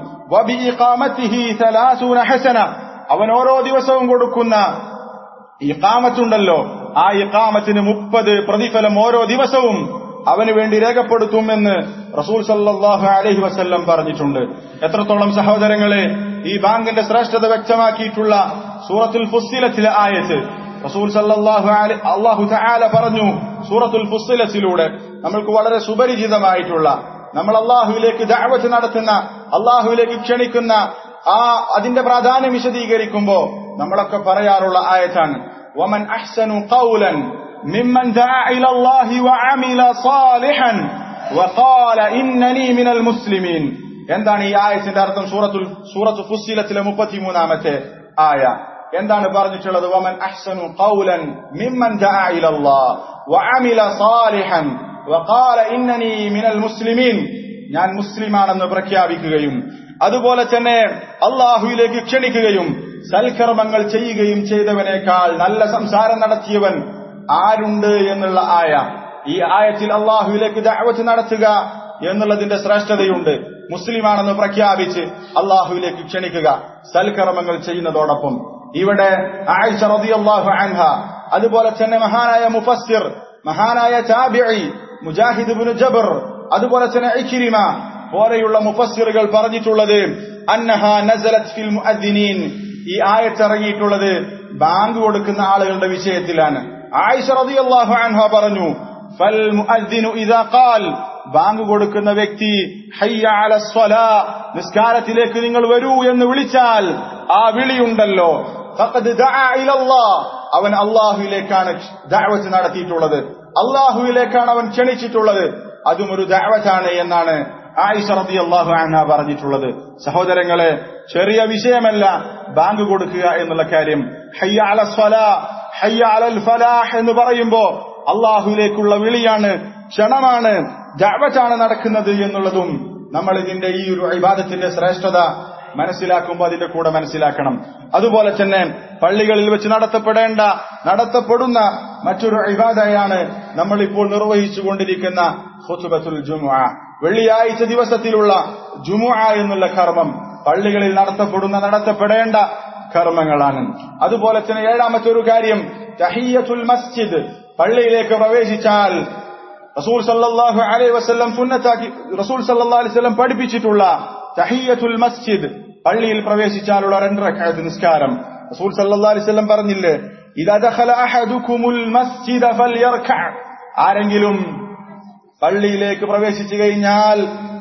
അവൻ ഓരോ ദിവസവും കൊടുക്കുന്ന ഇഖാമത്തുണ്ടല്ലോ ആ ഇഖാമത്തിന് മുപ്പത് പ്രതിഫലം ഓരോ ദിവസവും അവന് വേണ്ടി രേഖപ്പെടുത്തുമെന്ന് റസൂൽ സല്ലാഹു അലഹി വസ്ല്ലം പറഞ്ഞിട്ടുണ്ട് എത്രത്തോളം സഹോദരങ്ങളെ ഈ ബാങ്കിന്റെ ശ്രേഷ്ഠത വ്യക്തമാക്കിയിട്ടുള്ള സൂറത്തുൽ ഫുസ്സിലത്തിലെ ആയത്ത് റസൂൽ സല്ലാഹു അള്ളാഹു തആല പറഞ്ഞു സൂറത്തുൽ ഫുസ്സിലത്തിലൂടെ നമ്മൾക്ക് വളരെ സുപരിചിതമായിട്ടുള്ള നമ്മൾ അള്ളാഹുവിലേക്ക് ദഅവത്ത് നടത്തുന്ന അള്ളാഹുവിലേക്ക് ക്ഷണിക്കുന്ന ആ അതിന്റെ പ്രാധാന്യം വിശദീകരിക്കുമ്പോ നമ്മളൊക്കെ പറയാറുള്ള ആയത്താണ് വമൻ അഹ്സനു ഖൗലൻ ممن دعا إلى الله وعمل صالحا وقال إنني من المسلمين എന്താണ് ഈ ആയത്തിന്റെ അർത്ഥം സൂറത്തുൽ സൂറത്ത് ഫുസ്സിലത്തിലെ മുപ്പത്തിമൂന്നാമത്തെ ആയ എന്താണ് പറഞ്ഞിട്ടുള്ളത് വമൻ അഹ്സനു ഖൗലൻ മിമ്മൻ ദഅ ഇലല്ലാഹ് വഅമില സാലിഹൻ വഖാല ഇന്നനി മിനൽ മുസ്ലിമീൻ ഞാൻ മുസ്ലിമാണെന്ന് പ്രഖ്യാപിക്കുകയും അതുപോലെ തന്നെ അള്ളാഹുവിലേക്ക് ക്ഷണിക്കുകയും സൽക്കർമ്മങ്ങൾ ചെയ്യുകയും ചെയ്തവനേക്കാൾ നല്ല സംസാരം നടത്തിയവൻ ആരുണ്ട് എന്നുള്ള ആയ ഈ ആയത്തിൽ അള്ളാഹുവിലേക്ക് ദഅവത്ത് നടത്തുക എന്നുള്ളതിന്റെ ശ്രേഷ്ഠതയുണ്ട് മുസ്ലിമാണെന്ന് പ്രഖ്യാപിച്ച് അള്ളാഹുവിലേക്ക് ക്ഷണിക്കുക സൽക്കർമ്മങ്ങൾ ചെയ്യുന്നതോടൊപ്പം ഇവിടെ ആയിഷ റളിയല്ലാഹു അൻഹ അതുപോലെ തന്നെ മഹാനായ മുഫസ്സിർ മഹാനായ താബിഈ മുജാഹിദ് ഇബ്നു ജബർ അതുപോലെ തന്നെ ഇക്രിമ പോലെയുള്ള മുഫസ്സിറുകൾ പറഞ്ഞിട്ടുള്ളത് അന്നഹ നസലത് ഫിൽ മുഅദ്ദിനീൻ ഈ ആയത്ത് ഇറങ്ങിയിട്ടുള്ളത് ബാങ്ക് കൊടുക്കുന്ന ആളുകളുടെ വിഷയത്തിലാണ് ആയിഷ റളിയല്ലാഹു അൻഹ പറഞ്ഞു ഫൽ മുഅദ്ദിനു ഇദാ ഖാൽ ബാങ്ക് കൊടുക്കുന്ന വ്യക്തി ഹയ്യ അല സ്വലാ നിസ്കാരത്തിലേക്ക് നിങ്ങൾ വരൂ എന്ന് വിളിച്ചാൽ ആ വിളിയുണ്ടല്ലോ ഫഖദ് ദഅ ഇലല്ലാഹ് അവൻ അള്ളാഹുവിലേക്കാണ് ദഅവത്ത് നടത്തിയിട്ടുള്ളത് അള്ളാഹുവിലേക്കാണ് അവൻ ക്ഷണിച്ചിട്ടുള്ളത് അതും ഒരു ദഅവത്താണ് എന്നാണ് ആയിഷ റളിയല്ലാഹു അൻഹ പറഞ്ഞിട്ടുള്ളത് സഹോദരങ്ങളെ ചെറിയ വിഷയമല്ല ബാങ്ക് കൊടുക്കുക എന്നുള്ള കാര്യം ഹയ്യ അല സ്വലാ ഹയ്യ അലൽ ഫലാഹ് എന്ന് പറയുമ്പോ അള്ളാഹുവിലേക്കുള്ള വിളിയാണ് ക്ഷണമാണ് ദഅവത്താണ് നടക്കുന്നത് എന്നുള്ളതും നമ്മൾ ഇതിന്റെ ഈ ഒരു ഇബാദത്തിന്റെ ശ്രേഷ്ഠത മനസ്സിലാക്കുമ്പോൾ അതിന്റെ കൂടെ മനസ്സിലാക്കണം അതുപോലെ തന്നെ പള്ളികളിൽ വെച്ച് നടത്തപ്പെടേണ്ട നടത്തപ്പെടുന്ന മറ്റൊരു ഇബാദയാണ് നമ്മൾ ഇപ്പോൾ നിർവഹിച്ചുകൊണ്ടിരിക്കുന്ന ഹുത്തുബത്തുൽ ജുമുഅ വെള്ളിയാഴ്ച ദിവസത്തിലുള്ള ജുമുഅ എന്നുള്ള കർമ്മം പള്ളികളിൽ നടത്തപ്പെടുന്ന നടത്തപ്പെടേണ്ട കർമ്മങ്ങളാണ് അതുപോലെ തന്നെ ഏഴാമത്തെ ഒരു കാര്യം തഹിയത്തുൽ മസ്ജിദ് പള്ളിയിലേക്ക് പ്രവേശിച്ചാൽ റസൂൽ സല്ലല്ലാഹു അലൈഹി വസല്ലം സുന്നത്താക്കി റസൂൽ സല്ലല്ലാഹു അലൈഹി വസല്ലം പഠിപ്പിച്ചിട്ടുള്ള തഹിയത്തുൽ മസ്ജിദ് പള്ളിയിൽ പ്രവേശിച്ചാലുള്ള രണ്ട് റക്അത്ത് നിസ്കാരം റസൂൽ സല്ലല്ലാഹു അലൈഹി വസല്ലം പറഞ്ഞില്ലേ ഇദാ ദഖല അഹദുകുമുൽ മസ്ജിദ ഫൽയർക ആരെങ്കിലും പള്ളിയിലേക്ക് പ്രവേശിച്ചു കഴിഞ്ഞാൽ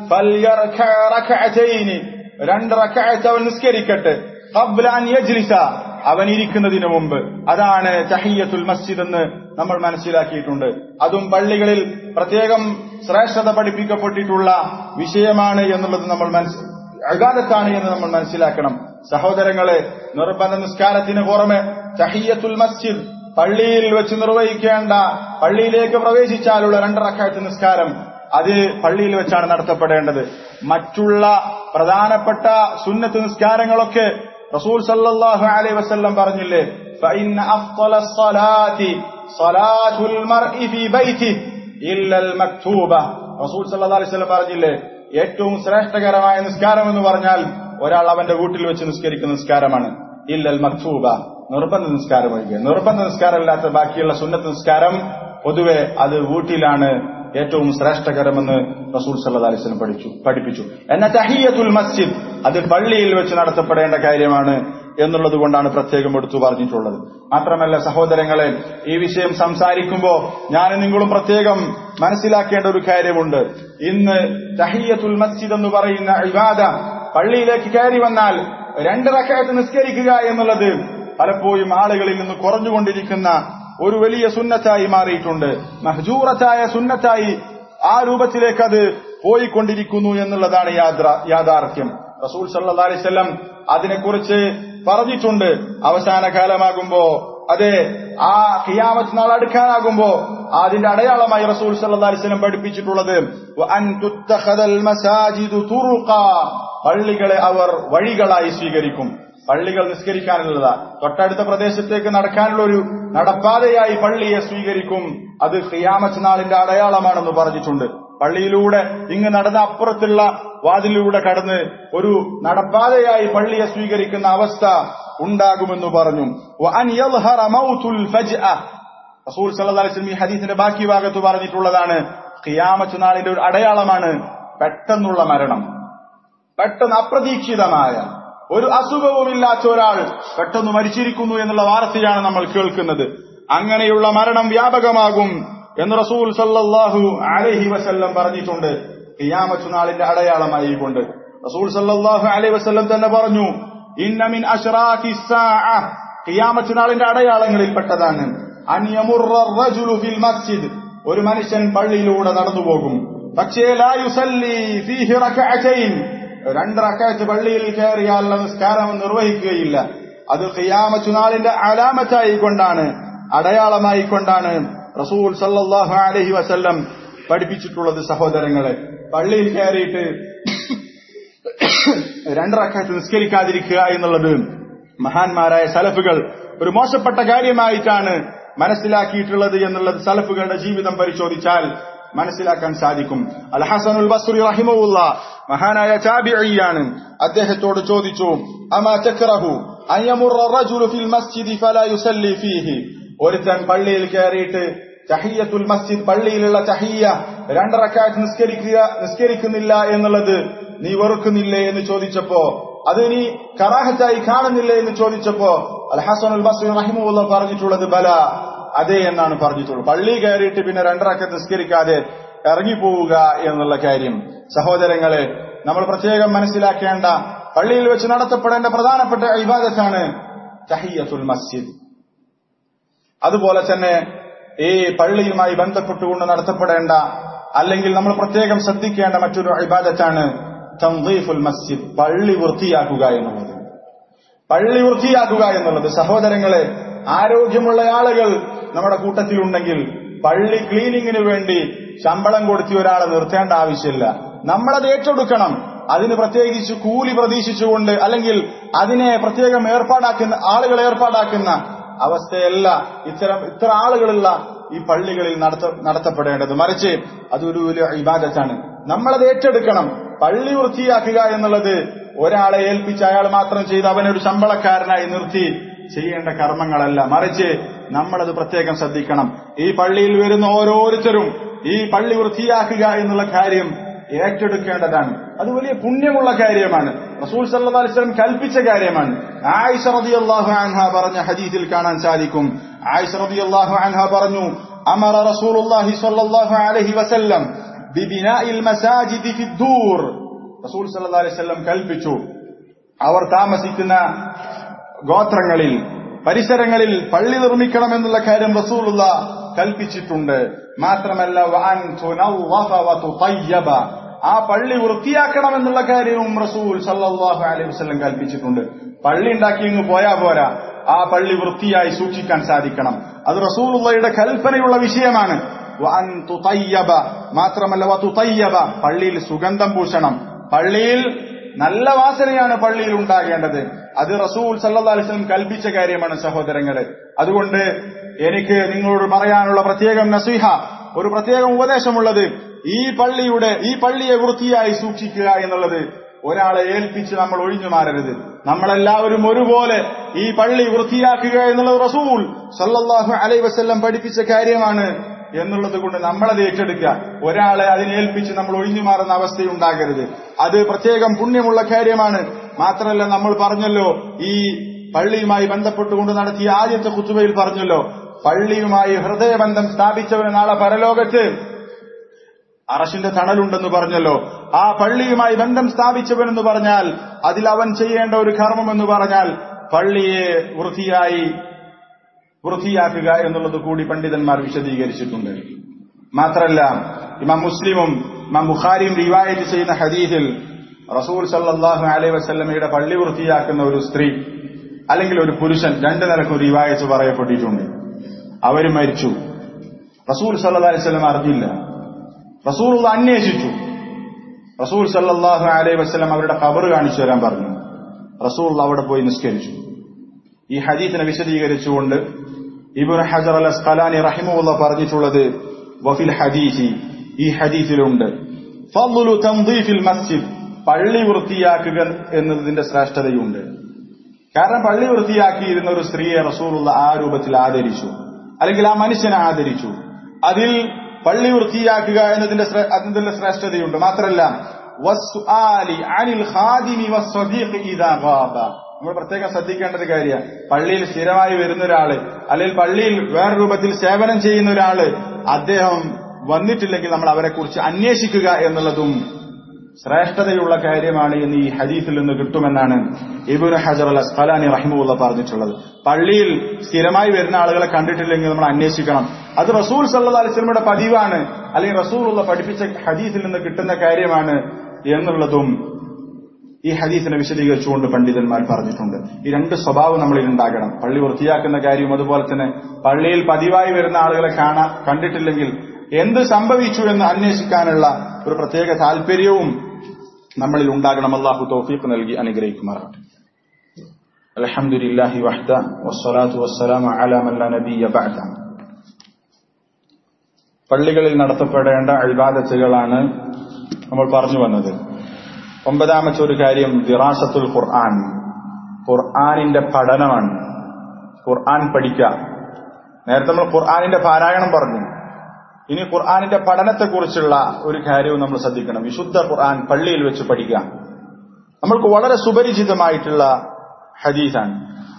ഫൽയർക റക്അതൈനി രണ്ട് റക്അത്ത് അവൻ നിസ്കരിക്കട്ടെ ഖബ്ല അൻ യജ്ലിസ അവൻ ഇരിക്കുന്നതിന് മുമ്പ് അതാണ് തഹിയത്തുൽ മസ്ജിദ് എന്ന് നമ്മൾ മനസ്സിലാക്കിയിട്ടുണ്ട് അതും പള്ളികളിൽ പ്രത്യേകം ശ്രേഷ്ഠത പഠിപ്പിക്കപ്പെട്ടിട്ടുള്ള വിഷയമാണ് എന്നുള്ളത് നമ്മൾ അഗാധത്താണ് എന്ന് നമ്മൾ മനസ്സിലാക്കണം സഹോദരങ്ങളെ നിർബന്ധ നിസ്കാരത്തിന് പുറമെ തഹിയത്തുൽ മസ്ജിദ് പള്ളിയിൽ വെച്ച് നിർവഹിക്കേണ്ട പള്ളിയിലേക്ക് പ്രവേശിച്ചാലുള്ള രണ്ടറക്കാഴ്ച നിസ്കാരം അത് പള്ളിയിൽ വെച്ചാണ് നടത്തപ്പെടേണ്ടത് മറ്റുള്ള പ്രധാനപ്പെട്ട സുന്നത്ത് നിസ്കാരങ്ങളൊക്കെ റസൂൽ സല്ലല്ലാഹു അലൈഹി വസല്ലം പറഞ്ഞില്ലേ فإن أفضل الصلاة صلاة المرء في بيته إلا المكتوبة റസൂൽ സല്ലല്ലാഹു അലൈഹി വസല്ലം പറഞ്ഞില്ലേ ഏറ്റവും ശ്രേഷ്ഠകരമായ നിസ്കാരം എന്ന് പറഞ്ഞാൽ ഒരാൾ അവന്റെ വീട്ടിൽ വെച്ച് നിസ്കരിക്കുന്ന നിസ്കാരമാണ് ഇല്ലൽ മക്തൂബ നിർബന്ധ നിസ്കാരം ഒഴികെ നിർബന്ധ നിസ്കാരമില്ലാത്ത ബാക്കിയുള്ള സുന്നത്ത് നിസ്കാരം പൊതുവെ അത് വീട്ടിലാണ് ഏറ്റവും ശ്രേഷ്ഠകരമെന്ന് റസൂൽ സല്ലാ അലിസ്ലം പഠിച്ചു പഠിപ്പിച്ചു എന്നാൽ തഹിയത്തുൽ മസ്ജിദ് അത് പള്ളിയിൽ വെച്ച് നടത്തപ്പെടേണ്ട കാര്യമാണ് എന്നുള്ളത് കൊണ്ടാണ് പ്രത്യേകം എടുത്തു പറഞ്ഞിട്ടുള്ളത് മാത്രമല്ല സഹോദരങ്ങളെ ഈ വിഷയം സംസാരിക്കുമ്പോൾ ഞാൻ നിങ്ങളും പ്രത്യേകം മനസ്സിലാക്കേണ്ട ഒരു കാര്യമുണ്ട് ഇന്ന് തഹിയത്തുൽ മസ്ജിദ് എന്ന് പറയുന്ന ഇബാദ പള്ളിയിലേക്ക് കയറി വന്നാൽ രണ്ട് റക്കായത്ത് നിസ്കരിക്കുക എന്നുള്ളത് പലപ്പോഴും ആളുകളിൽ നിന്ന് കുറഞ്ഞുകൊണ്ടിരിക്കുന്ന ഒരു വലിയ സുന്നത്തായി മാറിയിട്ടുണ്ട് മഹജൂറത്തായ സുന്നത്തായി ആ രൂപത്തിലേക്ക് അത് പോയിക്കൊണ്ടിരിക്കുന്നു എന്നുള്ളതാണ് യാഥാർത്ഥ്യം റസൂൽ സല്ലാ അലൈവല്ലം അതിനെക്കുറിച്ച് പറഞ്ഞിട്ടുണ്ട് അവസാന കാലമാകുമ്പോ അതെ ആ ഖിയാമത്ത് നാൾ അടുക്കാനാകുമ്പോ അതിന്റെ അടയാളമായി റസൂൽ സല്ലാ അലിസ്ലം പഠിപ്പിച്ചിട്ടുള്ളത് പള്ളികളെ അവർ വഴികളായി സ്വീകരിക്കും പള്ളികൾ നിസ്കരിക്കാനുള്ളതാ തൊട്ടടുത്ത പ്രദേശത്തേക്ക് നടക്കാനുള്ള ഒരു നടപ്പാതയായി പള്ളിയെ സ്വീകരിക്കും അത് ഖിയാമത്ത് നാളിന്റെ അടയാളമാണെന്ന് പറഞ്ഞിട്ടുണ്ട് പള്ളിയിലൂടെ ഇങ്ങ് നടന്ന അപ്പുറത്തുള്ള വാതിലൂടെ കടന്ന് ഒരു നടപ്പാതയായി പള്ളിയെ സ്വീകരിക്കുന്ന അവസ്ഥ ഉണ്ടാകുമെന്ന് പറഞ്ഞു റസൂൽ സല്ലാസ്ലം ഈ ഹദീസിന്റെ ബാക്കി ഭാഗത്ത് പറഞ്ഞിട്ടുള്ളതാണ് ഖിയാമത്ത് നാളിന്റെ ഒരു അടയാളമാണ് പെട്ടെന്നുള്ള മരണം പെട്ടെന്ന് അപ്രതീക്ഷിതമായ ഒരു അസുഖവുമില്ലാത്ത ഒരാൾ പെട്ടെന്ന് മരിച്ചിരിക്കുന്നു എന്നുള്ള വാർത്തയാണ് നമ്മൾ കേൾക്കുന്നത് അങ്ങനെയുള്ള മരണം വ്യാപകമാകും എന്ന് റസൂൽ സല്ലാഹു അലഹി വസല്ലം പറഞ്ഞിട്ടുണ്ട് ഖിയാമത്ത് നാളിന്റെ അടയാളമായി കൊണ്ട് റസൂൽ സല്ലാഹു അലൈഹി വസല്ലം തന്നെ പറഞ്ഞു ഇന്നമിൻ അഷ്റാഖി ഖിയാമത്ത് നാളിന്റെ അടയാളങ്ങളിൽപ്പെട്ടതാണ് ഫിൽ മസ്ജിദ് ഒരു മനുഷ്യൻ പള്ളിയിലൂടെ നടന്നു പോകും പക്ഷേ ലാ യുസല്ലി ഫീഹി റകഅതൈൻ രണ്ട് റക്കാറ്റ് പള്ളിയിൽ കയറിയാലുള്ള നിസ്കാരം നിർവഹിക്കുകയില്ല അത് ഖിയാമത്ത് നാളിന്റെ അലാമത്തായി കൊണ്ടാണ് അടയാളമായി കൊണ്ടാണ് റസൂൽ സല്ലാഹു അലഹി വസല്ലം പഠിപ്പിച്ചിട്ടുള്ളത് സഹോദരങ്ങളെ പള്ളിയിൽ കയറിയിട്ട് രണ്ടറക്കാറ്റ് നിസ്കരിക്കാതിരിക്കുക എന്നുള്ളത് മഹാന്മാരായ സലഫുകൾ ഒരു മോശപ്പെട്ട കാര്യമായിട്ടാണ് മനസ്സിലാക്കിയിട്ടുള്ളത് എന്നുള്ളത് സലഫുകളുടെ ജീവിതം പരിശോധിച്ചാൽ മനസ്സിലാക്കാൻ സാധിക്കും അൽ ഹസനുൽ ബസ്രി റഹിമുല്ല മഹാനായ ചാബിയാണ് അദ്ദേഹത്തോട് ചോദിച്ചു അമാ ചക്രഹു അയ്യമുറ ഫിൽ മസ്ജിദി ഫലാ യുസല്ലി ഫീഹി ഒരുത്തൻ പള്ളിയിൽ കയറിയിട്ട് ചഹിയത്തുൽ മസ്ജിദ് പള്ളിയിലുള്ള ചഹിയ രണ്ടറക്കാറ്റ് നിസ്കരിക്കുക നിസ്കരിക്കുന്നില്ല എന്നുള്ളത് നീ വെറുക്കുന്നില്ലേ എന്ന് ചോദിച്ചപ്പോ അത് നീ കറാഹത്തായി കാണുന്നില്ലേ എന്ന് ചോദിച്ചപ്പോ അൽ ഹസൻ ഉൽ ബസ്രി റഹിമുല്ല പറഞ്ഞിട്ടുള്ളത് ബല അതെ എന്നാണ് പറഞ്ഞിട്ടുള്ളത് പള്ളി കയറിയിട്ട് പിന്നെ രണ്ടറക്കത്ത് നിസ്കരിക്കാതെ ഇറങ്ങിപ്പോവുക എന്നുള്ള കാര്യം സഹോദരങ്ങളെ നമ്മൾ പ്രത്യേകം മനസ്സിലാക്കേണ്ട പള്ളിയിൽ വെച്ച് നടത്തപ്പെടേണ്ട പ്രധാനപ്പെട്ട ഇബാദത്താണ് തഹിയത്തുൽ മസ്ജിദ് അതുപോലെ തന്നെ ഈ പള്ളിയുമായി ബന്ധപ്പെട്ടുകൊണ്ട് നടത്തപ്പെടേണ്ട അല്ലെങ്കിൽ നമ്മൾ പ്രത്യേകം ശ്രദ്ധിക്കേണ്ട മറ്റൊരു ഇബാദത്താണ് തംദീഫുൽ മസ്ജിദ് പള്ളി വൃത്തിയാക്കുക എന്നുള്ളത് പള്ളി വൃത്തിയാക്കുക എന്നുള്ളത് സഹോദരങ്ങളെ ആരോഗ്യമുള്ള ആളുകൾ നമ്മുടെ കൂട്ടത്തിലുണ്ടെങ്കിൽ പള്ളി ക്ലീനിങ്ങിന് വേണ്ടി ശമ്പളം കൊടുത്തി ഒരാളെ നിർത്തേണ്ട ആവശ്യമില്ല നമ്മളത് ഏറ്റെടുക്കണം അതിന് പ്രത്യേകിച്ച് കൂലി പ്രതീക്ഷിച്ചുകൊണ്ട് അല്ലെങ്കിൽ അതിനെ പ്രത്യേകം ഏർപ്പാടാക്കുന്ന ആളുകൾ ഏർപ്പാടാക്കുന്ന അവസ്ഥയല്ല ഇത്തരം ഇത്ര ആളുകളുള്ള ഈ പള്ളികളിൽ നടത്ത നടത്തപ്പെടേണ്ടത് മറിച്ച് അതൊരു വലിയ ഇബാദത്താണ് നമ്മളത് ഏറ്റെടുക്കണം പള്ളി വൃത്തിയാക്കുക എന്നുള്ളത് ഒരാളെ ഏൽപ്പിച്ച് അയാൾ മാത്രം ചെയ്ത് അവനൊരു ശമ്പളക്കാരനായി നിർത്തി ചെയ്യേണ്ട കർമ്മങ്ങളല്ല മറിച്ച് നമ്മളത് പ്രത്യേകം ശ്രദ്ധിക്കണം ഈ പള്ളിയിൽ വരുന്ന ഓരോരുത്തരും ഈ പള്ളി വൃത്തിയാക്കുക എന്നുള്ള കാര്യം ഏറ്റെടുക്കേണ്ടതാണ് അത് വലിയ പുണ്യമുള്ള കാര്യമാണ് റസൂൽ സല്ലാ അലിസ്ലം കൽപ്പിച്ച കാര്യമാണ് ആയിഷ റളിയല്ലാഹു അൻഹ പറഞ്ഞ ഹദീസിൽ കാണാൻ സാധിക്കും ആയിഷ റളിയല്ലാഹു അൻഹ പറഞ്ഞു അമറ റസൂലുള്ളാഹി സ്വല്ലല്ലാഹു അലൈഹി വസല്ലം ബിബിനാഇൽ മസാജിദി ഫിദ്ദൂർ റസൂൽ സല്ലല്ലാഹു അലൈഹി വസല്ലം കൽപ്പിച്ചു അവർ താമസിക്കുന്ന ഗോത്രങ്ങളിൽ പരിസരങ്ങളിൽ പള്ളി നിർമ്മിക്കണമെന്നുള്ള കാര്യം റസൂലുള്ള കൽപ്പിച്ചിട്ടുണ്ട് മാത്രമല്ല വഅൻ തുനവ്വഫ വതുതയ്യബ ആ പള്ളി വൃത്തിയാക്കണമെന്നുള്ള കാര്യവും റസൂൽ സല്ലല്ലാഹു അലൈഹി വസല്ലം കൽപ്പിച്ചിട്ടുണ്ട് പള്ളി ഉണ്ടാക്കി ഇങ്ങ് പോയാ പോരാ ആ പള്ളി വൃത്തിയായി സൂക്ഷിക്കാൻ സാധിക്കണം അത് റസൂലുള്ളയുടെ കൽപ്പനയുള്ള വിഷയമാണ് വഅൻ തുതയ്യബ മാത്രമല്ല വതുതയ്യബ പള്ളിയിൽ സുഗന്ധം പൂശണം പള്ളിയിൽ നല്ല വാസനയാണ് പള്ളിയിൽ ഉണ്ടാകേണ്ടത് അത് റസൂൽ സല്ലാ അലിസ്ലം കൽപ്പിച്ച കാര്യമാണ് സഹോദരങ്ങളെ അതുകൊണ്ട് എനിക്ക് നിങ്ങളോട് പറയാനുള്ള പ്രത്യേകം നസീഹ ഒരു പ്രത്യേകം ഉപദേശമുള്ളത് ഈ പള്ളിയുടെ ഈ പള്ളിയെ വൃത്തിയായി സൂക്ഷിക്കുക എന്നുള്ളത് ഒരാളെ ഏൽപ്പിച്ച് നമ്മൾ ഒഴിഞ്ഞു മാറരുത് നമ്മളെല്ലാവരും ഒരുപോലെ ഈ പള്ളി വൃത്തിയാക്കുക എന്നുള്ളത് റസൂൽ സല്ലല്ലാഹു അലൈഹി വസല്ലം പഠിപ്പിച്ച കാര്യമാണ് എന്നുള്ളത് കൊണ്ട് നമ്മളത് ഏറ്റെടുക്കുക ഒരാളെ അതിനേൽപ്പിച്ച് നമ്മൾ ഒഴിഞ്ഞു മാറുന്ന അവസ്ഥയുണ്ടാകരുത് അത് പ്രത്യേകം പുണ്യമുള്ള കാര്യമാണ് മാത്രമല്ല നമ്മൾ പറഞ്ഞല്ലോ ഈ പള്ളിയുമായി ബന്ധപ്പെട്ടുകൊണ്ട് നടത്തിയ ആദ്യത്തെ കുത്തുബയിൽ പറഞ്ഞല്ലോ പള്ളിയുമായി ഹൃദയബന്ധം സ്ഥാപിച്ചവന് നാളെ പരലോകത്ത് അറശിന്റെ തണലുണ്ടെന്ന് പറഞ്ഞല്ലോ ആ പള്ളിയുമായി ബന്ധം സ്ഥാപിച്ചവനെന്ന് പറഞ്ഞാൽ അതിൽ അവൻ ചെയ്യേണ്ട ഒരു കർമ്മം എന്ന് പറഞ്ഞാൽ പള്ളിയെ വൃത്തിയായി വൃത്തിയാക്കുക എന്നുള്ളത് കൂടി പണ്ഡിതന്മാർ വിശദീകരിച്ചിട്ടുണ്ട് മാത്രല്ല ഇമാം മുസ്ലിമും ഇമാം ബുഖാരിയും റിവായത്ത് ചെയ്യുന്ന ഹദീസിൽ റസൂൽ സല്ലാഹു അലൈഹി വസ്ല്ലമയുടെ പള്ളി വൃത്തിയാക്കുന്ന ഒരു സ്ത്രീ അല്ലെങ്കിൽ ഒരു പുരുഷൻ രണ്ടു നിലക്കും റിവായത്ത് പറയപ്പെട്ടിട്ടുണ്ട് അവർ മരിച്ചു റസൂൽ സല്ലാ അലൈഹി സ്വലം അറിഞ്ഞില്ല റസൂൽ അന്വേഷിച്ചു റസൂൽ സല്ലാഹു അലൈഹി വസ്ലം അവരുടെ ഖബർ കാണിച്ചു തരാൻ പറഞ്ഞു റസൂൽ അവിടെ പോയി നിസ്കരിച്ചു ഈ ഹദീസിനെ വിശദീകരിച്ചുകൊണ്ട് ഇബുൻ ഹജർ അൽ അസ്കലാനി റഹിമുള്ള പറഞ്ഞിട്ടുള്ളത് വഫിൽ ഹദീസി ഈ ഹദീസിലുണ്ട് ഫضل തൻദീഫിൽ മസ്ജിദ് പള്ളി വൃത്തിയാക്കുക എന്നതിന്റെ ശ്രേഷ്ഠതയുണ്ട് കാരണം പള്ളി വൃത്തിയാക്കിയിരുന്ന ഒരു സ്ത്രീയെ റസൂലുള്ള ആ രൂപത്തിൽ ആദരിച്ചു അല്ലെങ്കിൽ ആ മനുഷ്യനെ ആദരിച്ചു അതിൽ പള്ളി വൃത്തിയാക്കുക എന്നതിന്റെ അതിന്റെ ശ്രേഷ്ഠതയുണ്ട് മാത്രമല്ല നമ്മൾ പ്രത്യേകം ശ്രദ്ധിക്കേണ്ടത് കാര്യമാണ് പള്ളിയിൽ സ്ഥിരമായി വരുന്ന ഒരാള് അല്ലെങ്കിൽ പള്ളിയിൽ വേറെ രൂപത്തിൽ സേവനം ചെയ്യുന്ന ഒരാള് അദ്ദേഹം വന്നിട്ടില്ലെങ്കിൽ നമ്മൾ അവരെ കുറിച്ച് അന്വേഷിക്കുക എന്നുള്ളതും ശ്രേഷ്ഠതയുള്ള കാര്യമാണ് എന്ന് ഈ ഹദീഫിൽ നിന്ന് കിട്ടുമെന്നാണ് ഇബുൻ ഹജർ അൽ അസ്ഖലാനി റഹിമുള്ള പറഞ്ഞിട്ടുള്ളത് പള്ളിയിൽ സ്ഥിരമായി വരുന്ന ആളുകളെ കണ്ടിട്ടില്ലെങ്കിൽ നമ്മൾ അന്വേഷിക്കണം അത് റസൂൽ സല്ലാ അലിസ്ലമയുടെ പതിവാണ് അല്ലെങ്കിൽ റസൂൽ ഉള്ള പഠിപ്പിച്ച ഹദീസിൽ നിന്ന് കിട്ടുന്ന കാര്യമാണ് എന്നുള്ളതും ഈ ഹദീസിനെ വിശദീകരിച്ചുകൊണ്ട് പണ്ഡിതന്മാർ പറഞ്ഞിട്ടുണ്ട് ഈ രണ്ട് സ്വഭാവം നമ്മളിൽ ഉണ്ടാകണം പള്ളി വൃത്തിയാക്കുന്ന കാര്യവും അതുപോലെ തന്നെ പള്ളിയിൽ പതിവായി വരുന്ന ആളുകളെ കാണാ കണ്ടിട്ടില്ലെങ്കിൽ എന്ത് സംഭവിച്ചു എന്ന് അന്വേഷിക്കാനുള്ള ഒരു പ്രത്യേക താല്പര്യവും നമ്മളിൽ ഉണ്ടാകണം അള്ളാഹു തൗഫീഖ് നൽകി അനുഗ്രഹിക്കുമാറാണ് അലഹമുല്ലാഹി വഹ്ദ വസ്സലാത്തു വസ്സലാമ അലാ മല്ല നബിയ ബഅദ പള്ളികളിൽ നടത്തപ്പെടേണ്ട അഴിബാദത്തുകളാണ് നമ്മൾ പറഞ്ഞു വന്നത് ഒമ്പതാമത്തെ ഒരു കാര്യം ദിറാസത്തുൽ ഖുർആൻ ഖുർആാനിന്റെ പഠനമാണ് ഖുർആൻ പഠിക്കുക നേരത്തെ നമ്മൾ ഖുർആാനിന്റെ പാരായണം പറഞ്ഞു ഇനി ഖുർആാനിന്റെ പഠനത്തെക്കുറിച്ചുള്ള ഒരു കാര്യവും നമ്മൾ ശ്രദ്ധിക്കണം വിശുദ്ധ ഖുർആൻ പള്ളിയിൽ വെച്ച് പഠിക്കുക നമ്മൾക്ക് വളരെ സുപരിചിതമായിട്ടുള്ള ഹദീസാണ്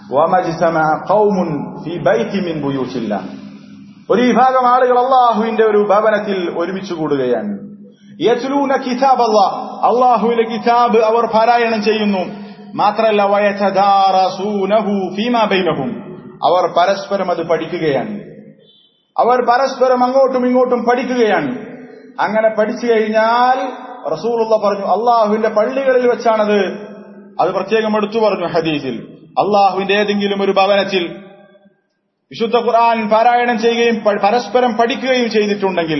ഒരു വിഭാഗം ആളുകൾ അള്ളാഹുവിന്റെ ഒരു ഭവനത്തിൽ ഒരുമിച്ച് കൂടുകയാണ് യത്ലൂന കിതാബ് അള്ളാഹ് അള്ളാഹുവിന്റെ കിതാബ് അവർ പാരായണം ചെയ്യുന്നു മാത്രല്ല വയതദാറസൂനഹു ഫീമാ ബൈനഹും അവർ പരസ്പരം അത് പഠിക്കുകയാണ് അവർ പരസ്പരം അങ്ങോട്ടും ഇങ്ങോട്ടും പഠിക്കുകയാണ് അങ്ങനെ പഠിച്ചു കഴിഞ്ഞാൽ റസൂലുള്ള പറഞ്ഞു അള്ളാഹുവിന്റെ പള്ളികളിൽ വെച്ചാണത് അത് പ്രത്യേകം എടുത്തു പറഞ്ഞു ഹദീസിൽ അള്ളാഹുവിന്റെ ഏതെങ്കിലും ഒരു ഭവനത്തിൽ വിശുദ്ധ ഖുർആൻ പാരായണം ചെയ്യുകയും പരസ്പരം പഠിക്കുകയും ചെയ്തിട്ടുണ്ടെങ്കിൽ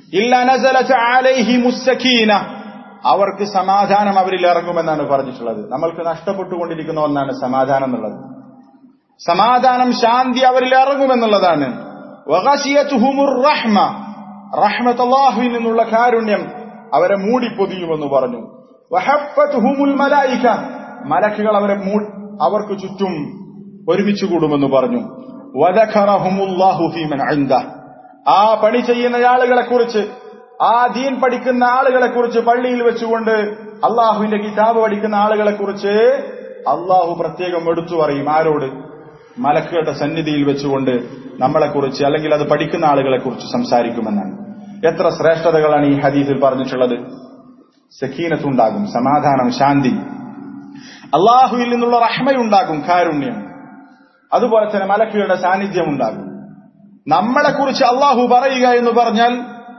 ഇല്ല അവർക്ക് സമാധാനം അവരിൽ ഇറങ്ങുമെന്നാണ് പറഞ്ഞിട്ടുള്ളത് നമ്മൾക്ക് നഷ്ടപ്പെട്ടുകൊണ്ടിരിക്കുന്ന ഒന്നാണ് സമാധാനം എന്നുള്ളത് സമാധാനം ശാന്തി അവരിൽ ഇറങ്ങുമെന്നുള്ളതാണ് റഹ്മത്ത് അള്ളാഹുവിൽ നിന്നുള്ള കാരുണ്യം അവരെ മൂടിപ്പൊതിയുമെന്ന് പറഞ്ഞു മലായിക മലക്കുകൾ അവരെ അവർക്ക് ചുറ്റും ഒരുമിച്ച് കൂടുമെന്ന് പറഞ്ഞു ആ പണി ചെയ്യുന്ന ആളുകളെ കുറിച്ച് ആ ദീൻ പഠിക്കുന്ന ആളുകളെ കുറിച്ച് പള്ളിയിൽ വെച്ചുകൊണ്ട് അള്ളാഹുവിന്റെ കിതാബ് പഠിക്കുന്ന ആളുകളെ കുറിച്ച് അള്ളാഹു പ്രത്യേകം എടുത്തു പറയും ആരോട് മലക്കുകളുടെ സന്നിധിയിൽ വെച്ചുകൊണ്ട് നമ്മളെക്കുറിച്ച് അല്ലെങ്കിൽ അത് പഠിക്കുന്ന ആളുകളെ കുറിച്ച് സംസാരിക്കുമെന്നാണ് എത്ര ശ്രേഷ്ഠതകളാണ് ഈ ഹദീസിൽ പറഞ്ഞിട്ടുള്ളത് സഖീനത്തുണ്ടാകും സമാധാനം ശാന്തി അള്ളാഹുവിൽ നിന്നുള്ള റഹ്മയുണ്ടാകും കാരുണ്യം അതുപോലെ തന്നെ മലക്കുകളുടെ സാന്നിധ്യം ഉണ്ടാകും നമ്മളെക്കുറിച്ച് അള്ളാഹു പറയുക എന്ന് പറഞ്ഞാൽ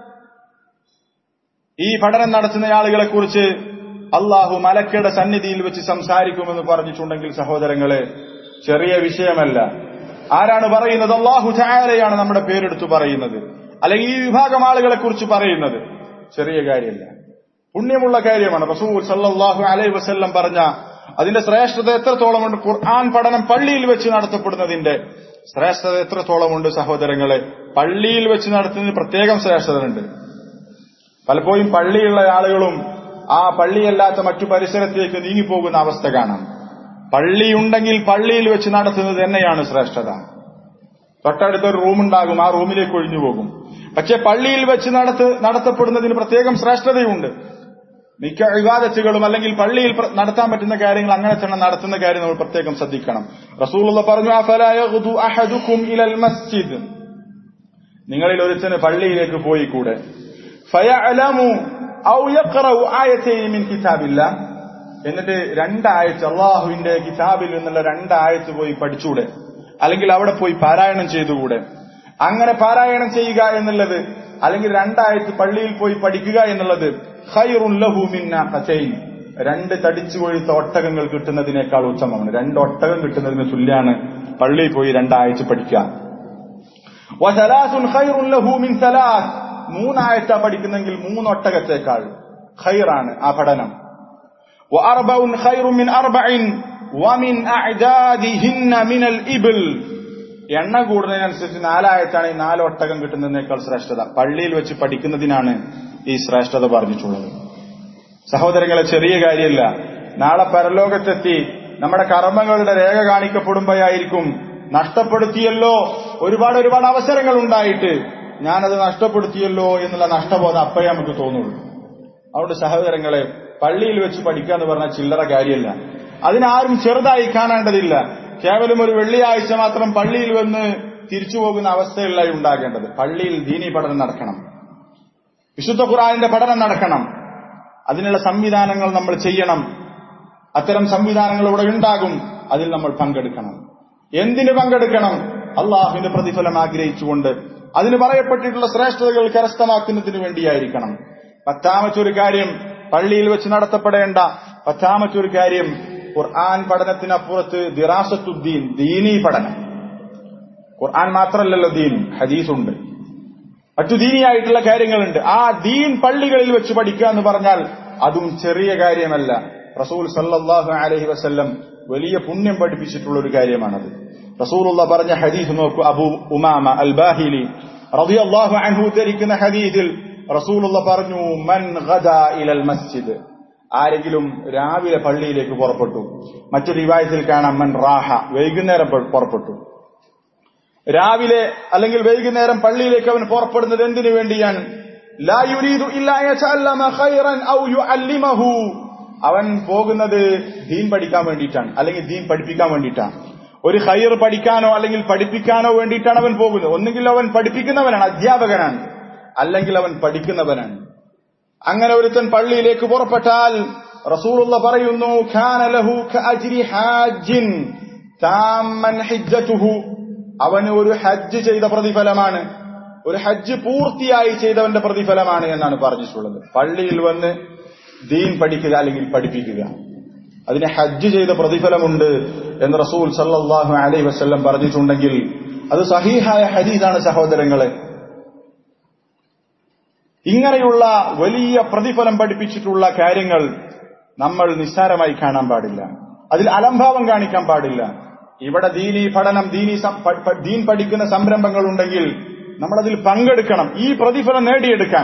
ഈ പഠനം നടത്തുന്ന ആളുകളെ കുറിച്ച് അള്ളാഹു മലക്കയുടെ സന്നിധിയിൽ വെച്ച് സംസാരിക്കുമെന്ന് പറഞ്ഞിട്ടുണ്ടെങ്കിൽ സഹോദരങ്ങളെ ചെറിയ വിഷയമല്ല ആരാണ് പറയുന്നത് അള്ളാഹു ചായാലയാണ് നമ്മുടെ പേരെടുത്ത് പറയുന്നത് അല്ലെങ്കിൽ ഈ വിഭാഗം ആളുകളെ കുറിച്ച് പറയുന്നത് ചെറിയ കാര്യമല്ല പുണ്യമുള്ള കാര്യമാണ് റസൂൽ സല്ലാഹു അലൈ വസ്ല്ലം പറഞ്ഞ അതിന്റെ ശ്രേഷ്ഠത എത്രത്തോളമുണ്ട് ഖുർആൻ പഠനം പള്ളിയിൽ വെച്ച് നടത്തപ്പെടുന്നതിന്റെ ശ്രേഷ്ഠത എത്രത്തോളമുണ്ട് സഹോദരങ്ങളെ പള്ളിയിൽ വെച്ച് നടത്തുന്നതിന് പ്രത്യേകം ശ്രേഷ്ഠതയുണ്ട് പലപ്പോഴും പള്ളിയുള്ള ആളുകളും ആ പള്ളിയല്ലാത്ത മറ്റു പരിസരത്തേക്ക് നീങ്ങിപ്പോകുന്ന അവസ്ഥ കാണാം പള്ളിയുണ്ടെങ്കിൽ പള്ളിയിൽ വെച്ച് നടത്തുന്നത് തന്നെയാണ് ശ്രേഷ്ഠത തൊട്ടടുത്തൊരു റൂമുണ്ടാകും ആ റൂമിലേക്ക് ഒഴിഞ്ഞു പോകും പക്ഷെ പള്ളിയിൽ വെച്ച് നടത്ത് നടത്തപ്പെടുന്നതിന് പ്രത്യേകം ശ്രേഷ്ഠതയുണ്ട് മിക്ക വിവാദത്തുകളും അല്ലെങ്കിൽ പള്ളിയിൽ പ്ര- നടത്താൻ പറ്റുന്ന കാര്യങ്ങൾ അങ്ങനെ തന്നെ നടത്തുന്ന കാര്യം നമ്മൾ പ്രത്യേകം ശ്രദ്ധിക്കണം റസൂലുള്ള പറഞ്ഞു "അഫലാ യഗ്ദു അഹദുക്കും ഇലൽ മസ്ജിദ് നിങ്ങളിൽ ഒരുത്തന് പള്ളിയിലേക്ക് പോയി കൂടെ ഫയഅലമു ഔ യഖറഉ ആയതൈൻ മിൻ കിതാബില്ലാ എന്നിട്ട് രണ്ടായത്ത് അള്ളാഹുവിന്റെ കിതാബിൽ നിന്നുള്ള രണ്ടായത്ത് പോയി പഠിച്ചൂടെ അല്ലെങ്കിൽ അവിടെ പോയി പാരായണം ചെയ്തുകൂടെ അങ്ങനെ പാരായണം ചെയ്യുക എന്നുള്ളത് അല്ലെങ്കിൽ രണ്ടായത്ത് പള്ളിയിൽ പോയി പഠിക്കുക എന്നുള്ളത് ഖൈറുൻ ലഹു മിൻ നാഖതൈൻ രണ്ട് തടിച്ചു കൊഴുത്ത ഒട്ടകങ്ങൾ കിട്ടുന്നതിനേക്കാൾ ഉത്തമമാണ് രണ്ട് ഒട്ടകം കിട്ടുന്നതിന് തുല്യാണ് പള്ളിയിൽ പോയി രണ്ടായത്ത് പഠിക്കുക വസലാസുൻ ഖൈറുൻ ലഹു മിൻ സലാസ് മൂന്നായത്ത പഠിക്കുന്നെങ്കിൽ മൂന്നൊട്ടകത്തേക്കാൾ ഖൈറാണ് ആ പഠനം وأربع خير من أربع ومن أعدادهن من الإبل എണ്ണ കൂടുന്നതിനനുസരിച്ച് നാലായത്താണ് ഈ നാല് ഒട്ടകം കിട്ടുന്നതിനേക്കാൾ ശ്രേഷ്ഠത പള്ളിയിൽ വെച്ച് പഠിക്കുന്നതിനാണ് ഈ ശ്രേഷ്ഠത പറഞ്ഞിട്ടുള്ളത് സഹോദരങ്ങളെ ചെറിയ കാര്യമില്ല നാളെ പരലോകത്തെത്തി നമ്മുടെ കർമ്മങ്ങളുടെ രേഖ കാണിക്കപ്പെടുമ്പോഴായിരിക്കും നഷ്ടപ്പെടുത്തിയല്ലോ ഒരുപാട് ഒരുപാട് അവസരങ്ങൾ ഉണ്ടായിട്ട് ഞാനത് നഷ്ടപ്പെടുത്തിയല്ലോ എന്നുള്ള നഷ്ടബോധം അപ്പോഴേ നമുക്ക് തോന്നുള്ളൂ അതുകൊണ്ട് സഹോദരങ്ങളെ പള്ളിയിൽ വെച്ച് പഠിക്കുക എന്ന് പറഞ്ഞാൽ ചില്ലറ കാര്യമല്ല അതിനാരും ചെറുതായി കാണേണ്ടതില്ല കേവലം ഒരു വെള്ളിയാഴ്ച മാത്രം പള്ളിയിൽ വന്ന് തിരിച്ചു പോകുന്ന അവസ്ഥയല്ല ഉണ്ടാകേണ്ടത് പള്ളിയിൽ ദീനി പഠനം നടക്കണം വിശുദ്ധ ഖുറാനിന്റെ പഠനം നടക്കണം അതിനുള്ള സംവിധാനങ്ങൾ നമ്മൾ ചെയ്യണം അത്തരം സംവിധാനങ്ങൾ ഇവിടെ ഉണ്ടാകും അതിൽ നമ്മൾ പങ്കെടുക്കണം എന്തിന് പങ്കെടുക്കണം അള്ളാഹുവിന്റെ പ്രതിഫലം ആഗ്രഹിച്ചുകൊണ്ട് അതിന് പറയപ്പെട്ടിട്ടുള്ള ശ്രേഷ്ഠതകൾ കരസ്ഥമാക്കുന്നതിന് വേണ്ടിയായിരിക്കണം പത്താമത്തെ ഒരു കാര്യം പള്ളിയിൽ വെച്ച് നടത്തപ്പെടേണ്ട പത്താമത്തെ ഒരു കാര്യം ഖുർആൻ പഠനത്തിനപ്പുറത്ത് ദിറാസത്തുദ്ദീൻ ദീനീ പഠനം ഖുർആൻ മാത്രമല്ലല്ലോ ദീൻ ഹദീസുണ്ട് മറ്റു ദീനിയായിട്ടുള്ള കാര്യങ്ങളുണ്ട് ആ ദീൻ പള്ളികളിൽ വെച്ച് പഠിക്കുക എന്ന് പറഞ്ഞാൽ അതും ചെറിയ കാര്യമല്ല റസൂൽ സല്ലല്ലാഹു അലൈഹി വസല്ലം വലിയ പുണ്യം പഠിപ്പിച്ചിട്ടുള്ള ഒരു കാര്യമാണത് റസൂലുള്ള പറഞ്ഞ ഹദീസ് നോക്കൂ അബു ഉമാമ അൽ ബാഹിലി റളിയല്ലാഹു അൻഹു ഉദ്ധരിക്കുന്ന ഹദീസിൽ റസൂലുള്ള പറഞ്ഞു മൻ ഗദാ ഇലൽ മസ്ജിദ് ആരെങ്കിലും രാവിലെ പള്ളിയിലേക്ക് പുറപ്പെട്ടു മറ്റൊരു റിവായത്തിൽ കാണാം മൻ റാഹ വൈകുന്നേരം പു- പുറപ്പെട്ടു രാവിലെ അല്ലെങ്കിൽ വൈകുന്നേരം പള്ളിയിലേക്ക് അവൻ പുറപ്പെടുന്നത് എന്തിനു വേണ്ടിയാണ് ലാ യുരീദു ഇല്ലാ യതഅല്ലമ ഖൈറൻ ഔ യുഅല്ലിമഹു അവൻ പോകുന്നത് ദീൻ പഠിക്കാൻ വേണ്ടിയിട്ടാണ് അല്ലെങ്കിൽ ദീൻ പഠിപ്പിക്കാൻ വേണ്ടിയിട്ടാണ് ഒരു ഖൈർ പഠിക്കാനോ അല്ലെങ്കിൽ പഠിപ്പിക്കാനോ വേണ്ടിയിട്ടാണ് അവൻ പോകുന്നത് ഒന്നുകിൽ അവൻ പഠിപ്പിക്കുന്നവനാണ് അധ്യാപകനാണ് അല്ലെങ്കിൽ അവൻ പഠിക്കുന്നവനാണ് അങ്ങനെ ഒരുത്തൻ പള്ളിയിലേക്ക് പുറപ്പെട്ടാൽ റസൂലുള്ള പറയുന്നു "ഖാന ലഹു കഅജ്രി ഹാജിൻ താമ്മൻ ഹിജ്ജതുഹു അവന് ഒരു ഹജ്ജ് ചെയ്ത പ്രതിഫലമാണ് ഒരു ഹജ്ജ് പൂർത്തിയായി ചെയ്തവന്റെ പ്രതിഫലമാണ് എന്നാണ് പറഞ്ഞിട്ടുള്ളത് പള്ളിയിൽ വന്ന് ദീൻ പഠിക്കുക അല്ലെങ്കിൽ പഠിപ്പിക്കുക അതിന് ഹജ്ജ് ചെയ്ത പ്രതിഫലമുണ്ട് എന്ന് റസൂൽ സല്ലല്ലാഹു അലൈഹി വസല്ലം പറഞ്ഞിട്ടുണ്ടെങ്കിൽ അത് സഹീഹായ ഹദീസാണ് സഹോദരങ്ങളെ ഇങ്ങനെയുള്ള വലിയ പ്രതിഫലം പഠിപ്പിച്ചിട്ടുള്ള കാര്യങ്ങൾ നമ്മൾ നിസ്സാരമായി കാണാൻ പാടില്ല അതിൽ അലംഭാവം കാണിക്കാൻ പാടില്ല ഇവിടെ ദീനി പഠനം ദീനി സം- പ- പ- ദീൻ പഠിക്കുന്ന സംരംഭങ്ങൾ ഉണ്ടെങ്കിൽ നമ്മൾ അതിൽ പങ്കെടുക്കണം ഈ പ്രതിഫലം നേടിയെടുക്കാൻ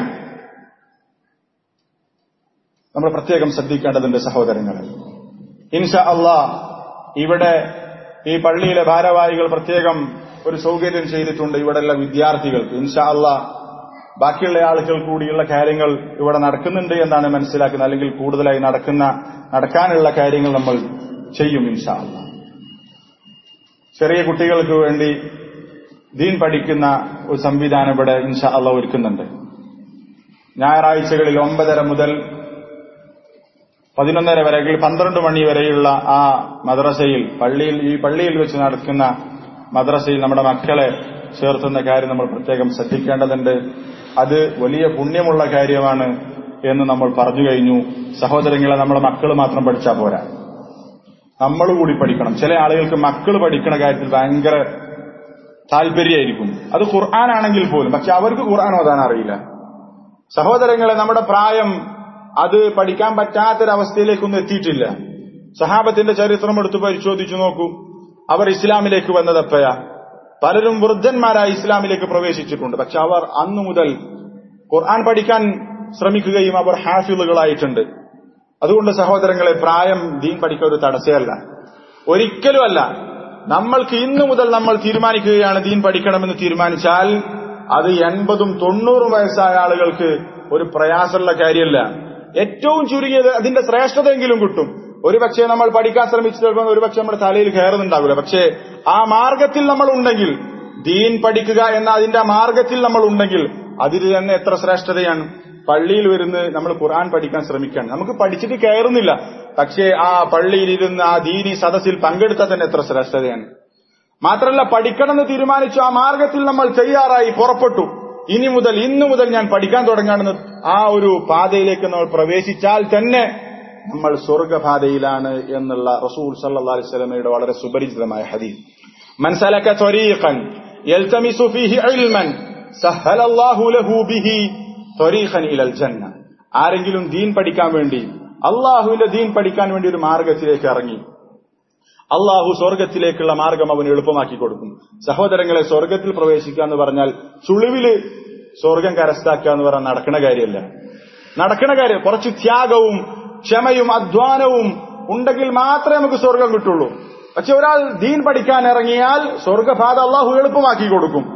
നമ്മൾ പ്രത്യേകം ശ്രദ്ധിക്കേണ്ടതുണ്ട് സഹോദരങ്ങളെ ഇൻഷാ അള്ളാ ഇവിടെ ഈ പള്ളിയിലെ ഭാരവാഹികൾ പ്രത്യേകം ഒരു സൗകര്യം ചെയ്തിട്ടുണ്ട് ഇവിടെയുള്ള വിദ്യാർത്ഥികൾക്ക് ഇൻഷാ അള്ളാ ബാക്കിയുള്ള ആളുകൾ കൂടിയുള്ള കാര്യങ്ങൾ ഇവിടെ നടക്കുന്നുണ്ട് എന്നാണ് മനസ്സിലാക്കുന്നത് അല്ലെങ്കിൽ കൂടുതലായി നടക്കുന്ന നടക്കാനുള്ള കാര്യങ്ങൾ നമ്മൾ ചെയ്യും ഇൻഷാ അള്ളാ ചെറിയ കുട്ടികൾക്ക് വേണ്ടി ദീൻ പഠിക്കുന്ന ഒരു സംവിധാനം ഇവിടെ ഇൻഷാ അള്ളാ ഒരുക്കുന്നുണ്ട് ഞായറാഴ്ചകളിൽ ഒമ്പതര മുതൽ പതിനൊന്നര വരെ അല്ലെങ്കിൽ പന്ത്രണ്ട് മണി വരെയുള്ള ആ മദ്രസയിൽ പള്ളിയിൽ ഈ പള്ളിയിൽ വെച്ച് നടക്കുന്ന മദ്രസയിൽ നമ്മുടെ മക്കളെ ചേർത്തുന്ന കാര്യം നമ്മൾ പ്രത്യേകം ശ്രദ്ധിക്കേണ്ടതുണ്ട് അത് വലിയ പുണ്യമുള്ള കാര്യമാണ് എന്ന് നമ്മൾ പറഞ്ഞു കഴിഞ്ഞു സഹോദരങ്ങളെ നമ്മളെ മക്കൾ മാത്രം പഠിച്ചാൽ പോരാ നമ്മൾ കൂടി പഠിക്കണം ചില ആളുകൾക്ക് മക്കൾ പഠിക്കുന്ന കാര്യത്തിൽ ഭയങ്കര താല്പര്യമായിരിക്കും അത് ഖുർആനാണെങ്കിൽ പോലും പക്ഷെ അവർക്ക് ഖുർആൻ ഓതാൻ അറിയില്ല സഹോദരങ്ങളെ നമ്മുടെ പ്രായം അത് പഠിക്കാൻ പറ്റാത്തൊരവസ്ഥയിലേക്കൊന്നും എത്തിയിട്ടില്ല സഹാബത്തിന്റെ ചരിത്രം എടുത്ത് പരിശോധിച്ചു നോക്കൂ അവർ ഇസ്ലാമിലേക്ക് വന്നതപ്പയാ പലരും വൃദ്ധന്മാരായി ഇസ്ലാമിലേക്ക് പ്രവേശിച്ചിട്ടുണ്ട് പക്ഷെ അവർ അന്നു മുതൽ ഖുർആൻ പഠിക്കാൻ ശ്രമിക്കുകയും അവർ ഹാഫിളുകളായിട്ടുണ്ട് അതുകൊണ്ട് സഹോദരങ്ങളെ പ്രായം ദീൻ പഠിക്കാൻ ഒരു തടസ്സമല്ല ഒരിക്കലുമല്ല നമ്മൾക്ക് ഇന്നു മുതൽ നമ്മൾ തീരുമാനിക്കുകയാണ് ദീൻ പഠിക്കണമെന്ന് തീരുമാനിച്ചാൽ അത് എൺപതും തൊണ്ണൂറും വയസ്സായ ആളുകൾക്ക് ഒരു പ്രയാസമുള്ള കാര്യമല്ല ഏറ്റവും ചുരുങ്ങിയത് അതിന്റെ ശ്രേഷ്ഠതയെങ്കിലും കിട്ടും ഒരു പക്ഷേ നമ്മൾ പഠിക്കാൻ ശ്രമിച്ചു ചിലപ്പോൾ ഒരു പക്ഷേ നമ്മുടെ തലയിൽ കയറുന്നുണ്ടാവില്ല പക്ഷേ ആ മാർഗത്തിൽ നമ്മൾ ഉണ്ടെങ്കിൽ ദീൻ പഠിക്കുക എന്ന അതിന്റെ ആ മാർഗത്തിൽ നമ്മൾ ഉണ്ടെങ്കിൽ അതിൽ തന്നെ എത്ര ശ്രേഷ്ഠതയാണ് പള്ളിയിൽ വരുന്ന് നമ്മൾ ഖുർആൻ പഠിക്കാൻ ശ്രമിക്കുകയാണ് നമുക്ക് പഠിച്ചിട്ട് കയറുന്നില്ല പക്ഷേ ആ പള്ളിയിൽ ഇരുന്ന് ആ ദീനി സദസ്സിൽ പങ്കെടുത്താൽ തന്നെ എത്ര ശ്രേഷ്ഠതയാണ് മാത്രമല്ല പഠിക്കണമെന്ന് തീരുമാനിച്ചു ആ മാർഗത്തിൽ നമ്മൾ തയ്യാറായി പുറപ്പെട്ടു ഇനി മുതൽ ഇന്നു മുതൽ ഞാൻ പഠിക്കാൻ തുടങ്ങാണെന്ന് ആ ഒരു പാതയിലേക്ക് നമ്മൾ പ്രവേശിച്ചാൽ തന്നെ നമ്മൾ സ്വർഗപാതയിലാണ് എന്നുള്ള റസൂൽ സല്ലാ അലൈഹി സ്വലമയുടെ വളരെ സുപരിചിതമായ ഹദീസ് മനസ്സലക്ക ത്വരീഖൻ യൽതമിസു ഫീഹി ഇൽമൻ സഹലല്ലാഹു ലഹു ബിഹി ത്വരീഖൻ ഇലൽ ജന്ന ആരെങ്കിലും ദീൻ പഠിക്കാൻ വേണ്ടി അള്ളാഹുവിന്റെ ദീൻ പഠിക്കാൻ വേണ്ടി ഒരു മാർഗത്തിലേക്ക് ഇറങ്ങി അള്ളാഹു സ്വർഗത്തിലേക്കുള്ള മാർഗം അവന് എളുപ്പമാക്കി കൊടുക്കും സഹോദരങ്ങളെ സ്വർഗത്തിൽ പ്രവേശിക്കുക എന്ന് പറഞ്ഞാൽ ചുളിവില് സ്വർഗം കരസ്ഥാക്കുക എന്ന് പറഞ്ഞാൽ നടക്കണ കാര്യമല്ല നടക്കണ കാര്യം കുറച്ച് ത്യാഗവും ക്ഷമയും അധ്വാനവും ഉണ്ടെങ്കിൽ മാത്രമേ നമുക്ക് സ്വർഗം കിട്ടുള്ളൂ പക്ഷെ ഒരാൾ ദീൻ പഠിക്കാൻ ഇറങ്ങിയാൽ സ്വർഗപാത അള്ളാഹു എളുപ്പമാക്കി കൊടുക്കും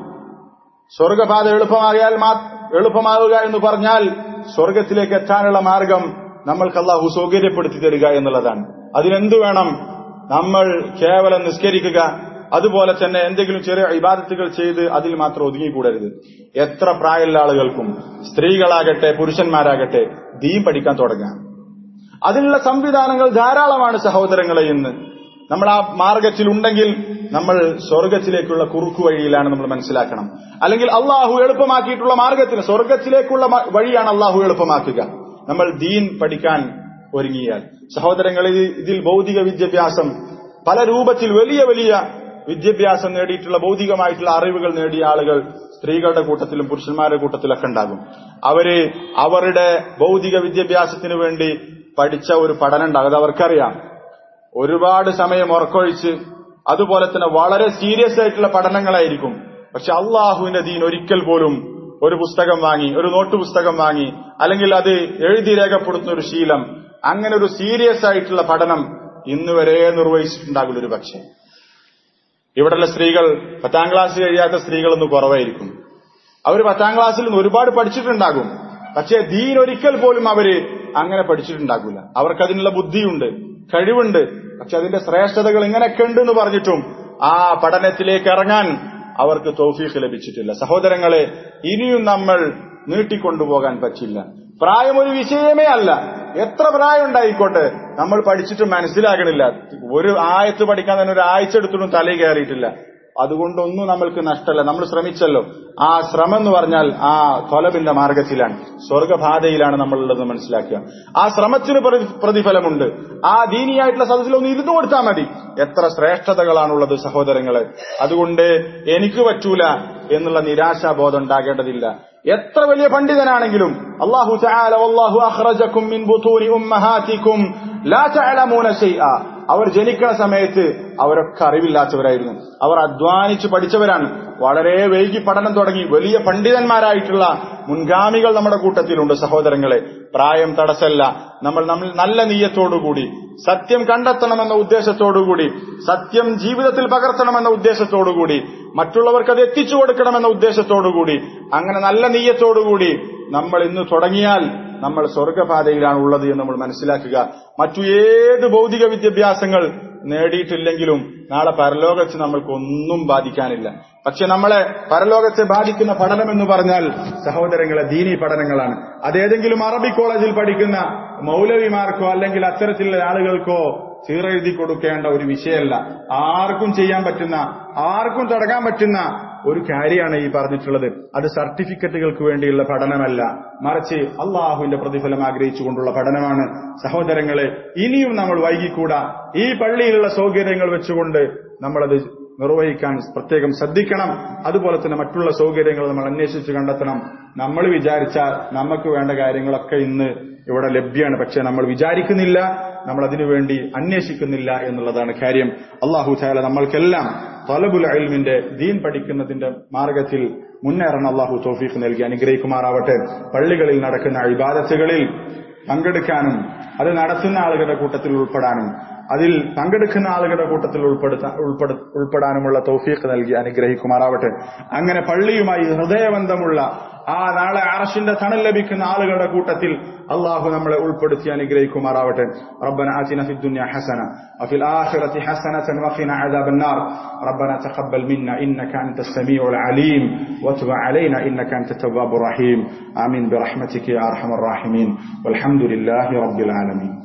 സ്വർഗപാത എളുപ്പമാകിയാൽ എളുപ്പമാവുക എന്ന് പറഞ്ഞാൽ സ്വർഗത്തിലേക്ക് എത്താനുള്ള മാർഗം നമ്മൾക്ക് അള്ളാഹു സൗകര്യപ്പെടുത്തി തരിക എന്നുള്ളതാണ് അതിനെന്തു വേണം നമ്മൾ കേവലം നിസ്കരിക്കുക അതുപോലെ തന്നെ എന്തെങ്കിലും ചെറിയ ഇബാദത്തുകൾ ചെയ്ത് അതിൽ മാത്രം ഒതുങ്ങിക്കൂടരുത് എത്ര പ്രായമുള്ള ആളുകൾക്കും സ്ത്രീകളാകട്ടെ പുരുഷന്മാരാകട്ടെ ദീൻ പഠിക്കാൻ തുടങ്ങാം അതിനുള്ള സംവിധാനങ്ങൾ ധാരാളമാണ് സഹോദരങ്ങളെ ഇന്ന് നമ്മൾ ആ മാർഗത്തിൽ ഉണ്ടെങ്കിൽ നമ്മൾ സ്വർഗത്തിലേക്കുള്ള കുറുക്കു വഴിയിലാണ് നമ്മൾ മനസ്സിലാക്കണം അല്ലെങ്കിൽ അള്ളാഹു എളുപ്പമാക്കിയിട്ടുള്ള മാർഗത്തിന് സ്വർഗത്തിലേക്കുള്ള വഴിയാണ് അള്ളാഹു എളുപ്പമാക്കുക നമ്മൾ ദീൻ പഠിക്കാൻ ഒരുങ്ങിയാൽ സഹോദരങ്ങളിൽ ഇതിൽ ഭൗതിക വിദ്യാഭ്യാസം പല രൂപത്തിൽ വലിയ വലിയ വിദ്യാഭ്യാസം നേടിയിട്ടുള്ള ഭൗതികമായിട്ടുള്ള അറിവുകൾ നേടിയ ആളുകൾ സ്ത്രീകളുടെ കൂട്ടത്തിലും പുരുഷന്മാരുടെ കൂട്ടത്തിലൊക്കെ ഉണ്ടാകും അവര് അവരുടെ ഭൗതിക വിദ്യാഭ്യാസത്തിന് വേണ്ടി പഠിച്ച ഒരു പഠനം ഉണ്ടാകും അത് അവർക്കറിയാം ഒരുപാട് സമയം ഉറക്കൊഴിച്ച് അതുപോലെ തന്നെ വളരെ സീരിയസ് ആയിട്ടുള്ള പഠനങ്ങളായിരിക്കും പക്ഷെ അള്ളാഹുവിന്റെ ദീൻ ഒരിക്കൽ പോലും ഒരു പുസ്തകം വാങ്ങി ഒരു നോട്ട് പുസ്തകം വാങ്ങി അല്ലെങ്കിൽ അത് എഴുതി രേഖപ്പെടുത്തുന്ന ഒരു ശീലം അങ്ങനെ ഒരു സീരിയസ് ആയിട്ടുള്ള പഠനം ഇന്ന് വരെ നിർവഹിച്ചിട്ടുണ്ടാകില്ല ഒരു പക്ഷേ ഇവിടെയുള്ള സ്ത്രീകൾ പത്താം ക്ലാസ് കഴിയാത്ത സ്ത്രീകളൊന്ന് കുറവായിരിക്കും അവർ പത്താം ക്ലാസ്സിൽ നിന്ന് ഒരുപാട് പഠിച്ചിട്ടുണ്ടാകും പക്ഷേ ദീൻ ഒരിക്കൽ പോലും അവര് അങ്ങനെ പഠിച്ചിട്ടുണ്ടാകില്ല അവർക്ക് അതിനുള്ള ബുദ്ധിയുണ്ട് കഴിവുണ്ട് പക്ഷെ അതിന്റെ ശ്രേഷ്ഠതകൾ ഇങ്ങനെയൊക്കെ ഉണ്ട് എന്ന് പറഞ്ഞിട്ടും ആ പഠനത്തിലേക്ക് ഇറങ്ങാൻ അവർക്ക് തൗഫീഖ് ലഭിച്ചിട്ടില്ല സഹോദരങ്ങളെ ഇനിയും നമ്മൾ നീട്ടിക്കൊണ്ടുപോകാൻ പറ്റില്ല പ്രായം ഒരു വിഷയമേ അല്ല എത്ര പ്രായം ഉണ്ടായിക്കോട്ടെ നമ്മൾ പഠിച്ചിട്ട് മനസ്സിലാകണില്ല ഒരു ആയത്ത് പഠിക്കാൻ തന്നെ ഒരു ആഴ്ച എടുത്തിട്ടും തലയിൽ കയറിയിട്ടില്ല അതുകൊണ്ടൊന്നും നമ്മൾക്ക് നഷ്ടമല്ല നമ്മൾ ശ്രമിച്ചല്ലോ ആ ശ്രമം എന്ന് പറഞ്ഞാൽ ആ തൊലബിന്റെ മാർഗത്തിലാണ് സ്വർഗപാതയിലാണ് നമ്മളുള്ളത് മനസ്സിലാക്കുക ആ ശ്രമത്തിന് പ്രതിഫലമുണ്ട് ആ ദീനിയായിട്ടുള്ള സദസ്സിൽ ഒന്ന് ഇരുന്നു കൊടുത്താൽ മതി എത്ര ശ്രേഷ്ഠതകളാണുള്ളത് സഹോദരങ്ങളെ അതുകൊണ്ട് എനിക്ക് പറ്റൂല എന്നുള്ള നിരാശാബോധം ഉണ്ടാകേണ്ടതില്ല എത്ര വലിയ പണ്ഡിതനാണെങ്കിലും അള്ളാഹു അള്ളാഹു അഖ്റജക്കും മിൻ ബുതൂനി ഉമ്മഹാതിക്കും ലാ തഅലമൂന ശൈഅ അവർ ജനിക്കുന്ന സമയത്ത് അവരൊക്കെ അറിവില്ലാത്തവരായിരുന്നു അവർ അധ്വാനിച്ച് പഠിച്ചവരാണ് വളരെ വൈകി പഠനം തുടങ്ങി വലിയ പണ്ഡിതന്മാരായിട്ടുള്ള മുൻഗാമികൾ നമ്മുടെ കൂട്ടത്തിലുണ്ട് സഹോദരങ്ങളെ പ്രായം തടസ്സല്ല നമ്മൾ നമ്മൾ നല്ല നീയത്തോടുകൂടി സത്യം കണ്ടെത്തണമെന്ന ഉദ്ദേശത്തോടുകൂടി സത്യം ജീവിതത്തിൽ പകർത്തണമെന്ന ഉദ്ദേശത്തോടുകൂടി മറ്റുള്ളവർക്ക് അത് എത്തിച്ചു കൊടുക്കണമെന്ന ഉദ്ദേശത്തോടുകൂടി അങ്ങനെ നല്ല നീയത്തോടുകൂടി നമ്മൾ ഇന്ന് തുടങ്ങിയാൽ നമ്മൾ സ്വർഗപാതയിലാണ് ഉള്ളത് എന്ന് നമ്മൾ മനസ്സിലാക്കുക മറ്റു ഏത് ഭൗതിക വിദ്യാഭ്യാസങ്ങൾ നേടിയിട്ടില്ലെങ്കിലും നാളെ പരലോകത്ത് നമ്മൾക്ക് ഒന്നും ബാധിക്കാനില്ല പക്ഷെ നമ്മളെ പരലോകത്തെ ബാധിക്കുന്ന പഠനം എന്ന് പറഞ്ഞാൽ സഹോദരങ്ങളെ ദീനി പഠനങ്ങളാണ് അതേതെങ്കിലും അറബി കോളേജിൽ പഠിക്കുന്ന മൗലവിമാർക്കോ അല്ലെങ്കിൽ അത്തരത്തിലുള്ള ആളുകൾക്കോ ചീറെഴുതി കൊടുക്കേണ്ട ഒരു വിഷയമല്ല ആർക്കും ചെയ്യാൻ പറ്റുന്ന ആർക്കും തുടങ്ങാൻ പറ്റുന്ന ഒരു കാര്യമാണ് ഈ പറഞ്ഞിട്ടുള്ളത് അത് സർട്ടിഫിക്കറ്റുകൾക്ക് വേണ്ടിയുള്ള പഠനമല്ല മറിച്ച് അള്ളാഹുവിന്റെ പ്രതിഫലം ആഗ്രഹിച്ചുകൊണ്ടുള്ള പഠനമാണ് സഹോദരങ്ങളെ ഇനിയും നമ്മൾ വൈകിക്കൂടാ ഈ പള്ളിയിലുള്ള സൗകര്യങ്ങൾ വെച്ചുകൊണ്ട് നമ്മളത് നിർവഹിക്കാൻ പ്രത്യേകം ശ്രദ്ധിക്കണം അതുപോലെ തന്നെ മറ്റുള്ള സൗകര്യങ്ങൾ നമ്മൾ അന്വേഷിച്ച് കണ്ടെത്തണം നമ്മൾ വിചാരിച്ചാൽ നമുക്ക് വേണ്ട കാര്യങ്ങളൊക്കെ ഇന്ന് ഇവിടെ ലഭ്യമാണ് പക്ഷെ നമ്മൾ വിചാരിക്കുന്നില്ല നമ്മൾ അതിനുവേണ്ടി അന്വേഷിക്കുന്നില്ല എന്നുള്ളതാണ് കാര്യം അള്ളാഹു ചായാല നമ്മൾക്കെല്ലാം തലബുൽ അൽമിന്റെ ദീൻ പഠിക്കുന്നതിന്റെ മാർഗത്തിൽ മുന്നേറാൻ അള്ളാഹു തോഫീഖ് നൽകി അനുഗ്രഹിക്കുമാറാവട്ടെ പള്ളികളിൽ നടക്കുന്ന ഇബാദത്തുകളിൽ പങ്കെടുക്കാനും അത് നടത്തുന്ന ആളുകളുടെ കൂട്ടത്തിൽ ഉൾപ്പെടാനും അതിൽ പങ്കെടുക്കുന്ന ആളുകളുടെ കൂട്ടത്തിൽ ഉൾപ്പെടുത്താൻ ഉൾപ്പെടു- ഉൾപ്പെടാനുമുള്ള തൗഫീഖ് നൽകി അനുഗ്രഹിക്കുമാറാവട്ടെ അങ്ങനെ പള്ളിയുമായി ഹൃദയബന്ധമുള്ള ആ നാളെ അറഷിന്റെ തണൽ ലഭിക്കുന്ന ആളുകളുടെ കൂട്ടത്തിൽ അള്ളാഹു നമ്മളെ ഉൾപ്പെടുത്തി അനുഗ്രഹിക്കുമാറാവട്ടെ ربنا آتنا في الدنيا حسنة وفي الآخرة حسنة وقنا عذاب النار ربنا تقبل منا إنك أنت السميع العليم وتب علينا إنك أنت التواب الرحيم آمين برحمتك يا أرحم الراحمين والحمد لله رب العالمين